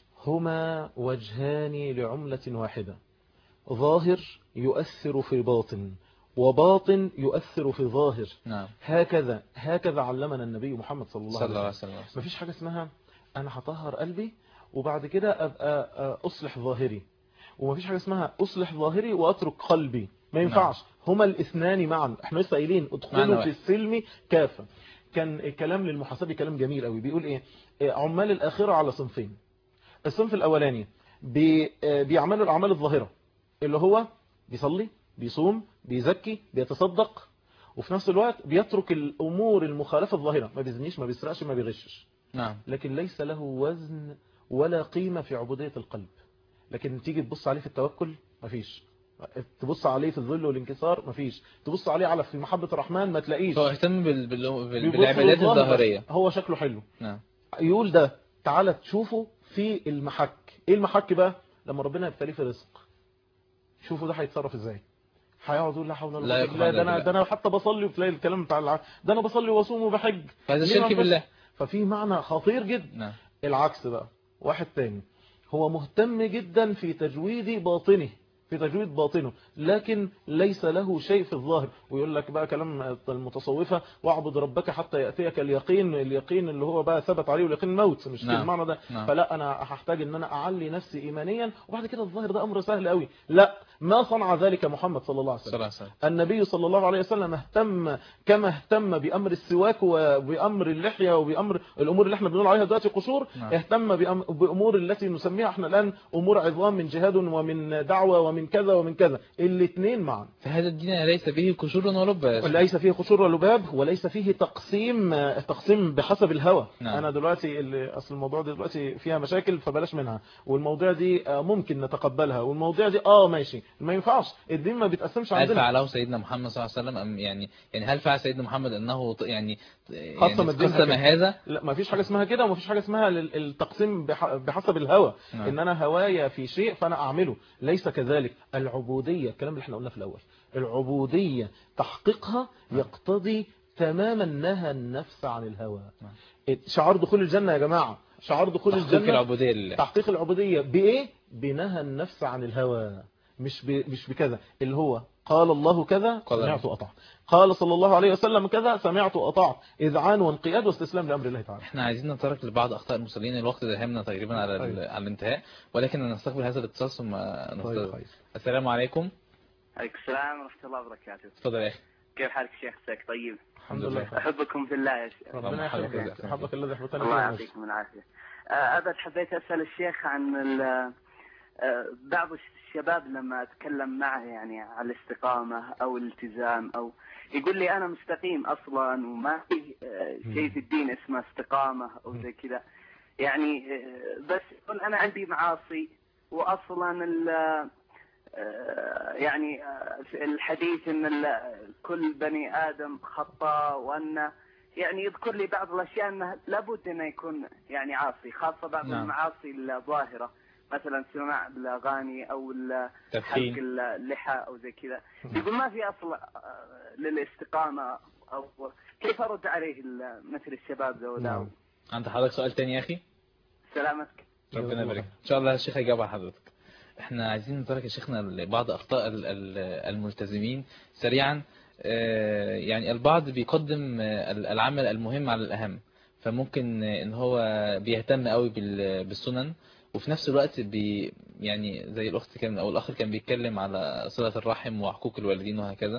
هما وجهان لعملة واحدة ظاهر يؤثر في باطن وباطن يؤثر في ظاهر نعم هكذا هكذا علمنا النبي محمد صلى الله صلى الله عليه عليه وسلم وسلم مفيش حاجة اسمها أنا هطهر قلبي وبعد كده أبقى آه، أصلح ظاهري ومفيش حاجة اسمها أصلح ظاهري وأترك قلبي ما ينفعش هما الاثنان معا احنا لسه قايلين معنى ادخلوا في واحد. السلم كافة كان الكلام للمحاسبي كلام جميل قوي بيقول ايه آه، عمال الآخرة على صنفين الصنف الأولاني بي آه، بيعملوا الأعمال الظاهرة اللي هو بيصلي بيصوم بيزكي بيتصدق وفي نفس الوقت بيترك الأمور المخالفة الظاهرة ما بيزنيش ما بيسرقش ما بيغشش نعم لكن ليس له وزن ولا قيمة في عبودية القلب لكن تيجي تبص عليه في التوكل مفيش تبص عليه في الذل والانكسار مفيش تبص عليه على في محبة الرحمن ما تلاقيش هو اهتم بال... بال... بال... بيبص بالعبادات للظاهر بس. الظاهرية هو شكله حلو نعم يقول ده تعالى تشوفه في المحك ايه المحك بقى لما ربنا يبتليه في رزق شوفوا ده هيتصرف ازاي هيقعد يقول لا حول ولا لا قوه يقوم الا بالله ده إلا انا بالله. ده انا حتى بصلي وتلاقي الكلام بتاع الع... ده انا بصلي واصوم وبحج هذا ليه شرك ما بس- بالله ففي معنى خطير جدا نعم العكس بقى واحد تاني هو مهتم جدا في تجويد باطنه في تجويد باطنه لكن ليس له شيء في الظاهر ويقول لك بقى كلام المتصوفة واعبد ربك حتى يأتيك اليقين اليقين اللي هو بقى ثبت عليه واليقين الموت مش نعم. نعم. المعنى ده نعم. فلا انا هحتاج ان انا اعلي نفسي ايمانيا وبعد كده الظاهر ده امر سهل قوي لا ما صنع ذلك محمد صلى الله عليه صلى وسلم الله عليه وسلم النبي صلى الله عليه وسلم اهتم كما اهتم بأمر السواك وبأمر اللحية وبأمر الأمور اللي احنا بنقول عليها دلوقتي قشور نعم. اهتم بأم- بأمور التي نسميها احنا الآن أمور عظام من جهاد ومن دعوة ومن من كذا ومن كذا الاثنين معا فهذا الدين ليس به قشور ولب ليس فيه قشور ولباب وليس فيه تقسيم تقسيم بحسب الهوى نعم. انا دلوقتي اللي اصل الموضوع دي دلوقتي فيها مشاكل فبلاش منها والموضوع دي آه، ممكن نتقبلها والموضوع دي اه ماشي ما ينفعش الدين ما بيتقسمش هل عندنا فعله سيدنا محمد صلى الله عليه وسلم أم يعني يعني هل فعل سيدنا محمد أنه ط- يعني قسم يعني الدين قسم هكذا. هذا لا ما فيش حاجة اسمها كده وما فيش حاجة اسمها لل- التقسيم بح- بحسب الهوى نعم. ان انا هوايا في شيء فانا اعمله ليس كذلك العبودية الكلام اللي احنا قلنا في الاول العبودية تحقيقها يقتضي تماما نهى النفس عن الهوى نعم. شعار دخول الجنة يا جماعة شعار دخول تحقيق الجنة العبودية لله تحقيق العبودية بإيه؟ بنهى النفس عن الهوى مش ب... مش بكذا اللي هو قال الله كذا قال سمعت وأطعت قال صلى الله عليه وسلم كذا سمعت وأطعت إذعان وانقياد واستسلام لأمر الله تعالى احنا عايزين نتطرق لبعض اخطاء المصلين الوقت داهمنا تقريبا على ال- طيب. على الانتهاء ولكن نستقبل هذا الاتصال ثم طيب نستقبل كويس. السلام عليكم عليكم السلام ورحمة الله وبركاته اتفضل يا اخي كيف حالك شيخ عساك طيب الحمد لله أحبكم في الله يا شيخ ربنا اللهم حبك يحفظك الله. حبك الذي حبتنا الله فيه. يعطيكم العافية آه، أبد حبيت أسأل الشيخ عن ال- آه، بعض الشباب لما أتكلم معه يعني على الاستقامة أو الالتزام أو يقول لي أنا مستقيم أصلا وما في آه، شيء في الدين اسمه استقامة أو زي كذا يعني آه، بس يقول أنا عندي معاصي وأصلا ال- آه، يعني آه، في الحديث ان ال- كل بني ادم خطاء وان يعني يذكر لي بعض الاشياء انه لابد انه يكون يعني عاصي خاصه بعض نعم. المعاصي الظاهره مثلا سماع الاغاني او ال- حلق تدخين اللحى او زي كذا يقول ما في اصل آه، للاستقامه او كيف ارد عليه ال- مثل الشباب ذولا نعم. عند حضرتك سؤال تاني يا اخي سلامتك ربنا يبارك ان شاء الله الشيخ هيجاوب على حضرتك احنا عايزين نترك يا شيخنا لبعض اخطاء ال- ال- الملتزمين سريعا آه، يعني البعض بيقدم آه، العمل المهم على الاهم فممكن آه، ان هو بيهتم قوي بال- بالسنن وفي نفس الوقت بي يعني زي الاخت كان او الاخ كان بيتكلم على صلة الرحم وحقوق الوالدين وهكذا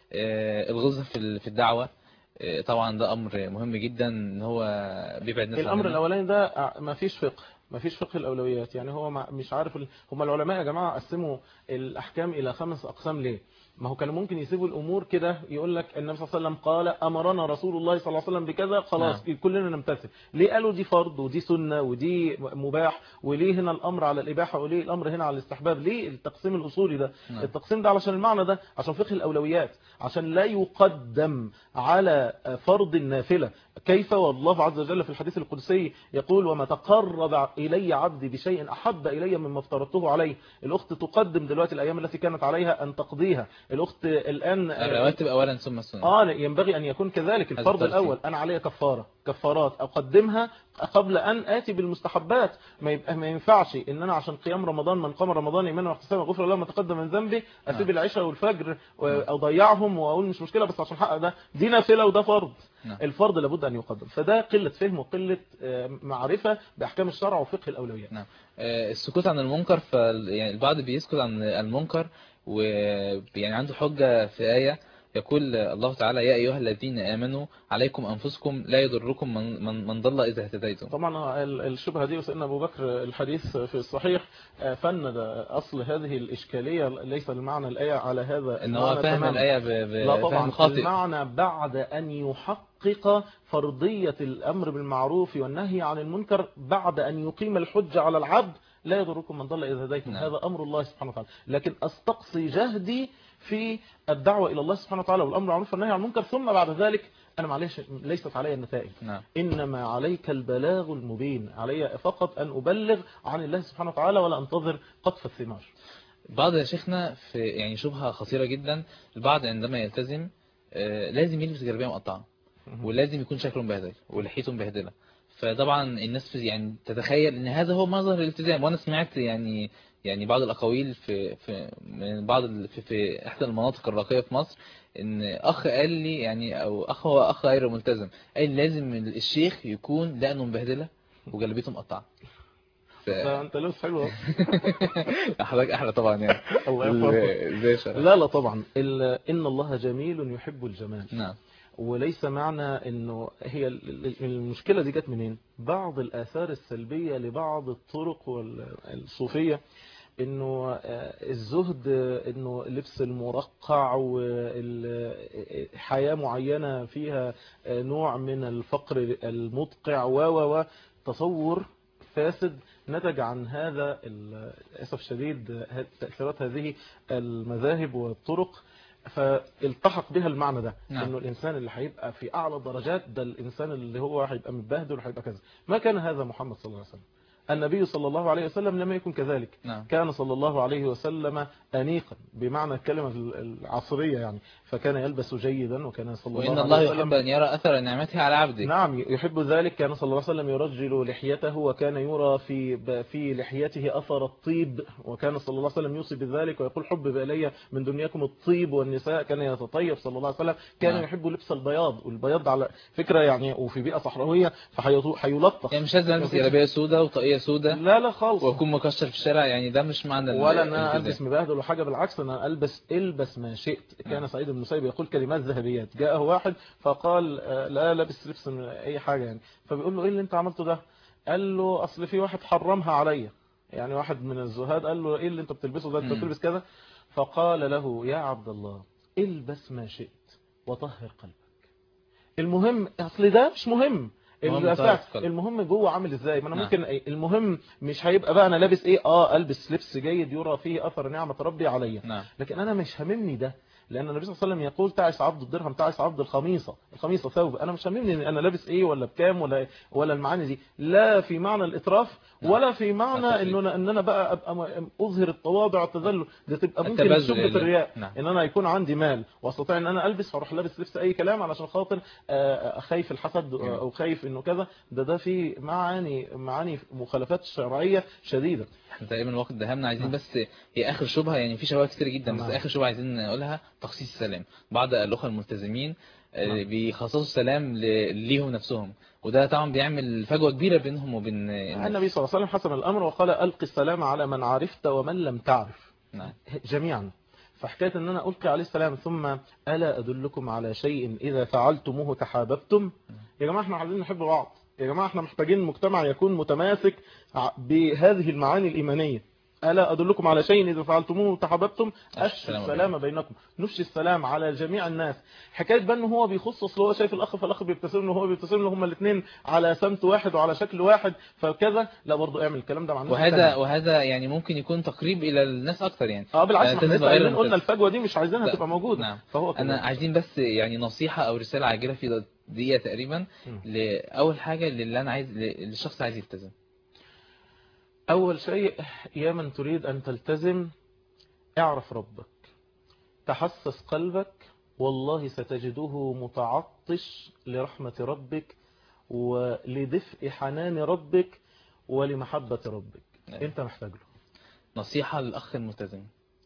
آه، الغلظة في ال- في الدعوة آه، طبعا ده امر مهم جدا ان هو بيبعد الناس الامر عننا. الاولاني ده ما فيش فقه ما فيش فقه الاولويات يعني هو ما- مش عارف ال... هم العلماء يا جماعه قسموا الاحكام الى خمس اقسام ليه ما هو كانوا ممكن يسيبوا الامور كده يقول لك النبي صلى الله عليه وسلم قال امرنا رسول الله صلى الله عليه وسلم بكذا خلاص نعم. كلنا نمتثل ليه قالوا دي فرض ودي سنه ودي مباح وليه هنا الامر على الاباحه وليه الامر هنا على الاستحباب ليه التقسيم الاصولي ده نعم. التقسيم ده علشان المعنى ده عشان فقه الاولويات عشان لا يقدم على فرض النافله كيف والله عز وجل في الحديث القدسي يقول وما تقرب إلي عبدي بشيء أحب إلي مما افترضته عليه الأخت تقدم دلوقتي الأيام التي كانت عليها أن تقضيها الأخت الآن الرواتب اولا ثم السنن آه لا، ينبغي أن يكون كذلك هذا الفرض الترتيب. الأول أنا علي كفارة كفارات أقدمها قبل أن آتي بالمستحبات ما يبقى ما ينفعش إن أنا عشان قيام رمضان من قام رمضان إيمانا واحتسابا غفر له ما تقدم من ذنبي أسيب العشاء والفجر و- أضيعهم وأقول مش مشكلة بس عشان حق ده دي نافلة وده فرض نعم. الفرض لابد أن يقدم فده قلة فهم وقلة آه، معرفة بأحكام الشرع وفقه الأولويات نعم آه، السكوت عن المنكر ف يعني البعض بيسكت عن المنكر ويعني عنده حجة في آية يقول الله تعالى يا أيها الذين آمنوا عليكم أنفسكم لا يضركم من, من, من ضل إذا اهتديتم طبعا ال- الشبهة دي وسيدنا أبو بكر الحديث في الصحيح آه، فند أصل هذه الإشكالية ليس المعنى الآية على هذا إن هو المعنى فهم تماماً. الآية ب- لا بفهم طبعا خاطئ المعنى بعد أن يحقق فرضية الأمر بالمعروف والنهي عن المنكر بعد أن يقيم الحجة على العبد لا يضركم من ضل إذا هديتم نعم. هذا أمر الله سبحانه وتعالى لكن أستقصي جهدي في الدعوة إلى الله سبحانه وتعالى والأمر بالمعروف والنهي عن المنكر ثم بعد ذلك أنا معلش ليست علي النتائج نعم إنما عليك البلاغ المبين علي فقط أن أبلغ عن الله سبحانه وتعالى ولا أنتظر قطف الثمار بعض يا شيخنا في يعني شبهة خطيرة جدا البعض عندما يلتزم آه، لازم يلبس جلابية مقطعة ولازم يكون شكله مبهدل ولحيته مبهدلة فطبعا الناس في يعني تتخيل ان هذا هو مظهر الالتزام وانا سمعت يعني يعني بعض الاقاويل في في من بعض ال- في, في احدى المناطق الراقيه في مصر ان اخ قال لي يعني او اخ هو اخ غير ملتزم قال لازم الشيخ يكون دقنه مبهدله وجلبيته مقطعه ف... ده أنت لابس حلو أهو. حضرتك احلى طبعا يعني الله يحفظك زي شرف. لا لا طبعا ال- إن الله جميل يحب الجمال نعم وليس معنى انه هي ال- ال- المشكلة دي جت منين بعض الآثار السلبية لبعض الطرق والصوفية انه آه، الزهد آه، انه لبس المرقع وحياة معينة فيها آه، نوع من الفقر المدقع و و و تصور فاسد نتج عن هذا ال- للأسف الشديد آه، تأثيرات هذه المذاهب والطرق فالتحق بها المعنى ده نعم. انه الانسان اللي هيبقى في اعلى الدرجات ده الانسان اللي هو هيبقى متبهدل وهيبقى كذا ما كان هذا محمد صلى الله عليه وسلم النبي صلى الله عليه وسلم لم يكن كذلك نعم كان صلى الله عليه وسلم أنيقا بمعنى الكلمة العصرية يعني فكان يلبس جيدا وكان صلى الله وإن عليه الله وسلم يحب أن يرى أثر نعمته على عبده نعم يحب ذلك كان صلى الله عليه وسلم يرجل لحيته وكان يرى في في لحيته أثر الطيب وكان صلى الله عليه وسلم يوصي بذلك ويقول حبب إلي من دنياكم الطيب والنساء كان يتطيب صلى الله عليه وسلم كان نعم. يحب لبس البياض والبياض على فكرة يعني وفي بيئة صحراوية فهيلطخ يعني مش لازم ألبس جلابية سوداء وطاقية سوداء لا لا خالص وأكون مكشر في الشارع يعني ده مش معنى ال- ولا ان انا الالتزام. البس مبهدل وحاجه بالعكس انا البس البس ما شئت كان سعيد بن المسيب يقول كلمات ذهبيات جاءه واحد فقال آه، لا لابس لبس من اي حاجه يعني فبيقول له ايه اللي انت عملته ده قال له اصل في واحد حرمها عليا يعني واحد من الزهاد قال له ايه اللي انت بتلبسه ده انت مم. بتلبس كذا فقال له يا عبد الله البس ما شئت وطهر قلبك المهم اصل ده مش مهم المهم اللي طهر أساس- قلبك. المهم جوه عامل ازاي ما انا نعم. ممكن إيه، المهم مش هيبقى بقى انا لابس ايه اه البس لبس جيد يرى فيه اثر نعمه ربي عليا نعم لكن انا مش هاممني ده لان النبي صلى الله عليه وسلم يقول تعس عبد الدرهم تعس عبد الخميصه الخميصه ثوب انا مش هاممني إن انا لابس ايه ولا بكام ولا ولا المعاني دي لا في معنى الاتراف نعم. ولا في معنى التفريط. ان انا ان انا بقى ابقى م- اظهر التواضع والتذلل ده تبقى ممكن التبذل شبهه لله. الرياء نعم. ان انا يكون عندي مال واستطيع ان انا البس فاروح لابس لبس اي كلام علشان خاطر آه، خايف الحسد نعم. او خايف انه كذا ده ده في معاني معاني مخالفات شرعيه شديده احنا تقريبا الوقت دهمنا عايزين بس هي اخر شبهه يعني في شبهات كتير جدا بس نعم. اخر شبهه عايزين نقولها تخصيص السلام بعض الاخوه الملتزمين آه، نعم. بيخصصوا السلام ل- ليهم نفسهم وده طبعا بيعمل فجوه كبيره بينهم وبين الناس. النبي صلى الله عليه وسلم حسم الامر وقال القي السلام على من عرفت ومن لم تعرف نعم جميعا فحكايه ان انا القي عليه السلام ثم الا ادلكم على شيء اذا فعلتموه تحاببتم يا جماعه احنا عايزين نحب بعض يا جماعه احنا محتاجين مجتمع يكون متماسك ع- بهذه المعاني الايمانيه الا ادلكم على شيء اذا فعلتموه تحاببتم افشوا السلام السلام بينكم نفشي السلام على جميع الناس حكايه بقى ان هو بيخص اصل هو شايف الاخ فالاخ بيبتسم له وهو بيبتسم له هما الاثنين على سمت واحد وعلى شكل واحد فكذا لا برضه اعمل الكلام ده مع الناس وهذا التانية. وهذا يعني ممكن يكون تقريب الى الناس اكتر يعني اه بالعكس آه، ما احنا تنزل لسه غير قايلين قلنا الممتاز. الفجوه دي مش عايزينها لا. تبقى موجوده نعم. فهو انا كده. عايزين بس يعني نصيحه او رساله عاجله في دقيقه تقريبا مم. لاول حاجه اللي انا عايز للشخص عايز يلتزم أول شيء يا من تريد أن تلتزم اعرف ربك تحسس قلبك والله ستجده متعطش لرحمة ربك ولدفء حنان ربك ولمحبة ربك نعم. انت محتاج له نصيحه للاخ الملتزم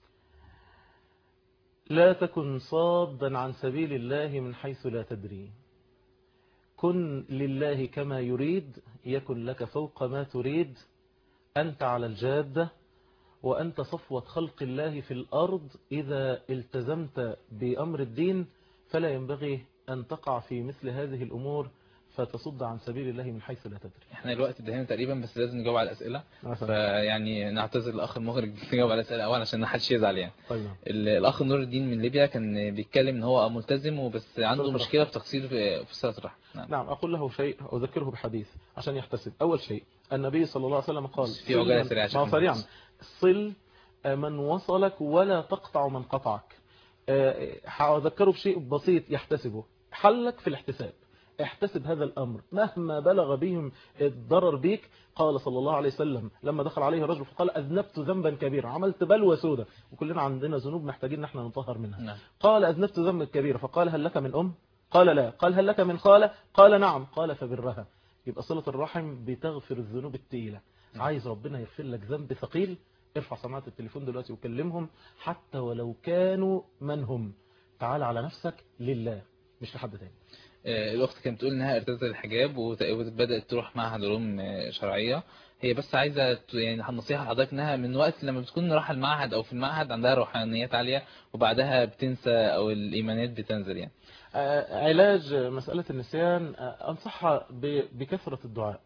لا تكن صادا عن سبيل الله من حيث لا تدري كن لله كما يريد يكن لك فوق ما تريد أنت على الجادة وأنت صفوة خلق الله في الأرض إذا التزمت بأمر الدين فلا ينبغي أن تقع في مثل هذه الأمور فتصد عن سبيل الله من حيث لا تدري احنا الوقت دهينا تقريبا بس لازم نجاوب على الاسئله مثلا فيعني نعتذر الاخ المخرج نجاوب على الاسئله اول عشان ما حدش يزعل يعني طيب ال- الاخ نور الدين من ليبيا كان بيتكلم ان هو ملتزم وبس عنده صلة مشكله في تقصير في في صله الرحم نعم نعم أقول له شيء أذكره بحديث عشان يحتسب أول شيء النبي صلى الله عليه وسلم قال في عجالة صل سريعة من- شكراً. ما سريعا صل من وصلك ولا تقطع من قطعك آه، هذكره بشيء بسيط يحتسبه حلك في الاحتساب احتسب هذا الأمر مهما بلغ بهم الضرر بيك قال صلى الله عليه وسلم لما دخل عليه رجل فقال أذنبت ذنبا كبيرا عملت بلوى سودة وكلنا عندنا ذنوب محتاجين ان احنا نطهر منها نعم قال أذنبت ذنبا كبيرا فقال هل لك من أم قال لا قال هل لك من خالة قال نعم قال فبرها يبقى صلة الرحم بتغفر الذنوب التقيلة عايز ربنا يغفر لك ذنب ثقيل ارفع سماعة التليفون دلوقتي وكلمهم حتى ولو كانوا من هم تعال على نفسك لله مش لحد تاني آه، الاخت كانت بتقول انها ارتدت الحجاب وت- وبدات تروح معهد علوم آه، شرعيه هي بس عايزه ت- يعني النصيحه لحضرتك انها من وقت لما بتكون رايحه المعهد او في المعهد عندها روحانيات عاليه وبعدها بتنسى او الايمانيات بتنزل يعني آه، علاج مسألة النسيان آه، أنصحها ب- بكثرة الدعاء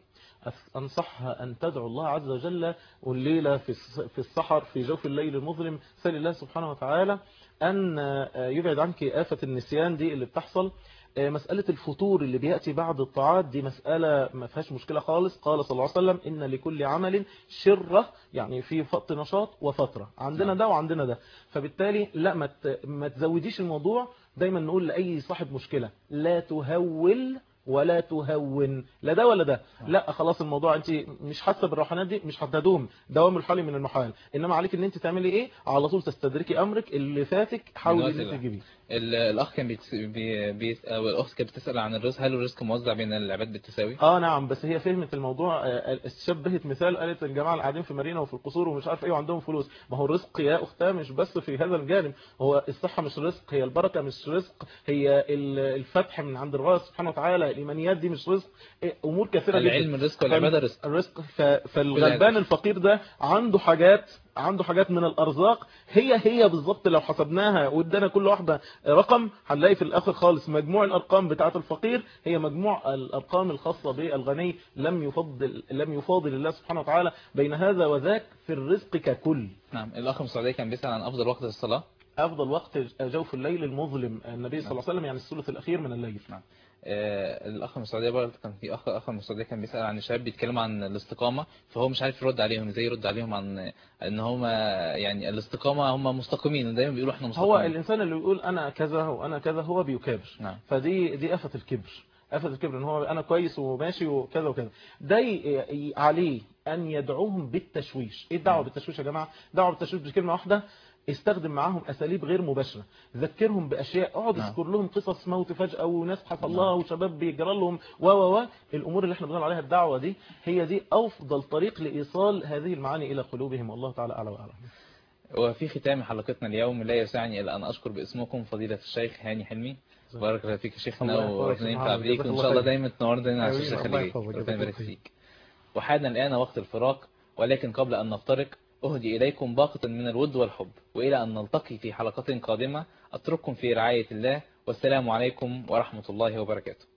أس- أنصحها أن تدعو الله عز وجل والليلة في الس- في السحر في جوف الليل المظلم سأل الله سبحانه وتعالى أن آه، يبعد عنك آفة النسيان دي اللي بتحصل آه، مسألة الفتور اللي بيأتي بعد الطاعات دي مسألة ما فيهاش مشكلة خالص قال صلى الله عليه وسلم إن لكل عمل شرة يعني في فط نشاط وفترة عندنا نعم. ده وعندنا ده فبالتالي لا ما ت- ما تزوديش الموضوع دايما نقول لأي صاحب مشكلة لا تهول ولا تهون لا ده ولا ده لا خلاص الموضوع انت مش حاسه بالروحانيات دي مش هتدوم دوام الحال من المحال انما عليك ان انت تعملي ايه على طول تستدركي امرك اللي فاتك حاولي وقت ان انت الله. تجيبيه ال- الاخ كان بيتس... بي... بي... او الاخت كانت بتسال عن الرزق هل الرزق موزع بين العباد بالتساوي اه نعم بس هي فهمت الموضوع آه، شبهت مثال قالت الجماعه اللي قاعدين في مارينا وفي القصور ومش عارف ايه وعندهم فلوس ما هو الرزق يا اختها مش بس في هذا الجانب هو الصحه مش رزق هي البركه مش رزق هي ال- الفتح من عند الله سبحانه وتعالى الايمانيات دي مش رزق إيه، امور كثيره جدا العلم رزق والعباده رزق الرزق ف... فالغلبان الفقير ده عنده حاجات عنده حاجات من الارزاق هي هي بالظبط لو حسبناها وادانا كل واحده رقم هنلاقي في الاخر خالص مجموع الارقام بتاعه الفقير هي مجموع الارقام الخاصه بالغني لم يفضل لم يفاضل الله سبحانه وتعالى بين هذا وذاك في الرزق ككل نعم الاخ من السعوديه كان بيسال عن افضل وقت الصلاه افضل وقت جوف الليل المظلم النبي صلى الله عليه وسلم يعني الثلث الاخير من الليل نعم آه، الاخ من السعوديه برضه كان في اخ اخ من السعوديه كان بيسال عن الشباب بيتكلموا عن الاستقامه فهو مش عارف يرد عليهم ازاي يرد عليهم عن ان هم يعني الاستقامه هم مستقيمين دايما بيقولوا احنا هو مستقيمين الانسان اللي بيقول انا كذا وانا كذا هو بيكابر نعم فدي دي آفة الكبر آفة الكبر ان هو انا كويس وماشي وكذا وكذا ده ي- ي- عليه ان يدعوهم بالتشويش ايه الدعوه بالتشويش يا جماعه دعوه بالتشويش بكلمه واحده استخدم معاهم اساليب غير مباشره ذكرهم باشياء اقعد نعم. اذكر لهم قصص موت فجاه وناس حصل نعم. لها وشباب بيجرى لهم و و و الامور اللي احنا بنقول عليها الدعوه دي هي دي افضل طريق لايصال هذه المعاني الى قلوبهم والله تعالى اعلى واعلم وفي ختام حلقتنا اليوم لا يسعني الا ان اشكر باسمكم فضيله الشيخ هاني حلمي بارك الله فيك يا شيخنا الله يحفظك وربنا يا ينفع محمد. بيك جزاك وان الله شاء الله خير. دايما تنورنا على آمين. الشيخ الله خليل يحفظك. ربنا جزاك يبارك الله فيك وحان الان وقت الفراق ولكن قبل ان نفترق أهدي إليكم باقة من الود والحب وإلى أن نلتقي في حلقة قادمة أترككم في رعاية الله والسلام عليكم ورحمة الله وبركاته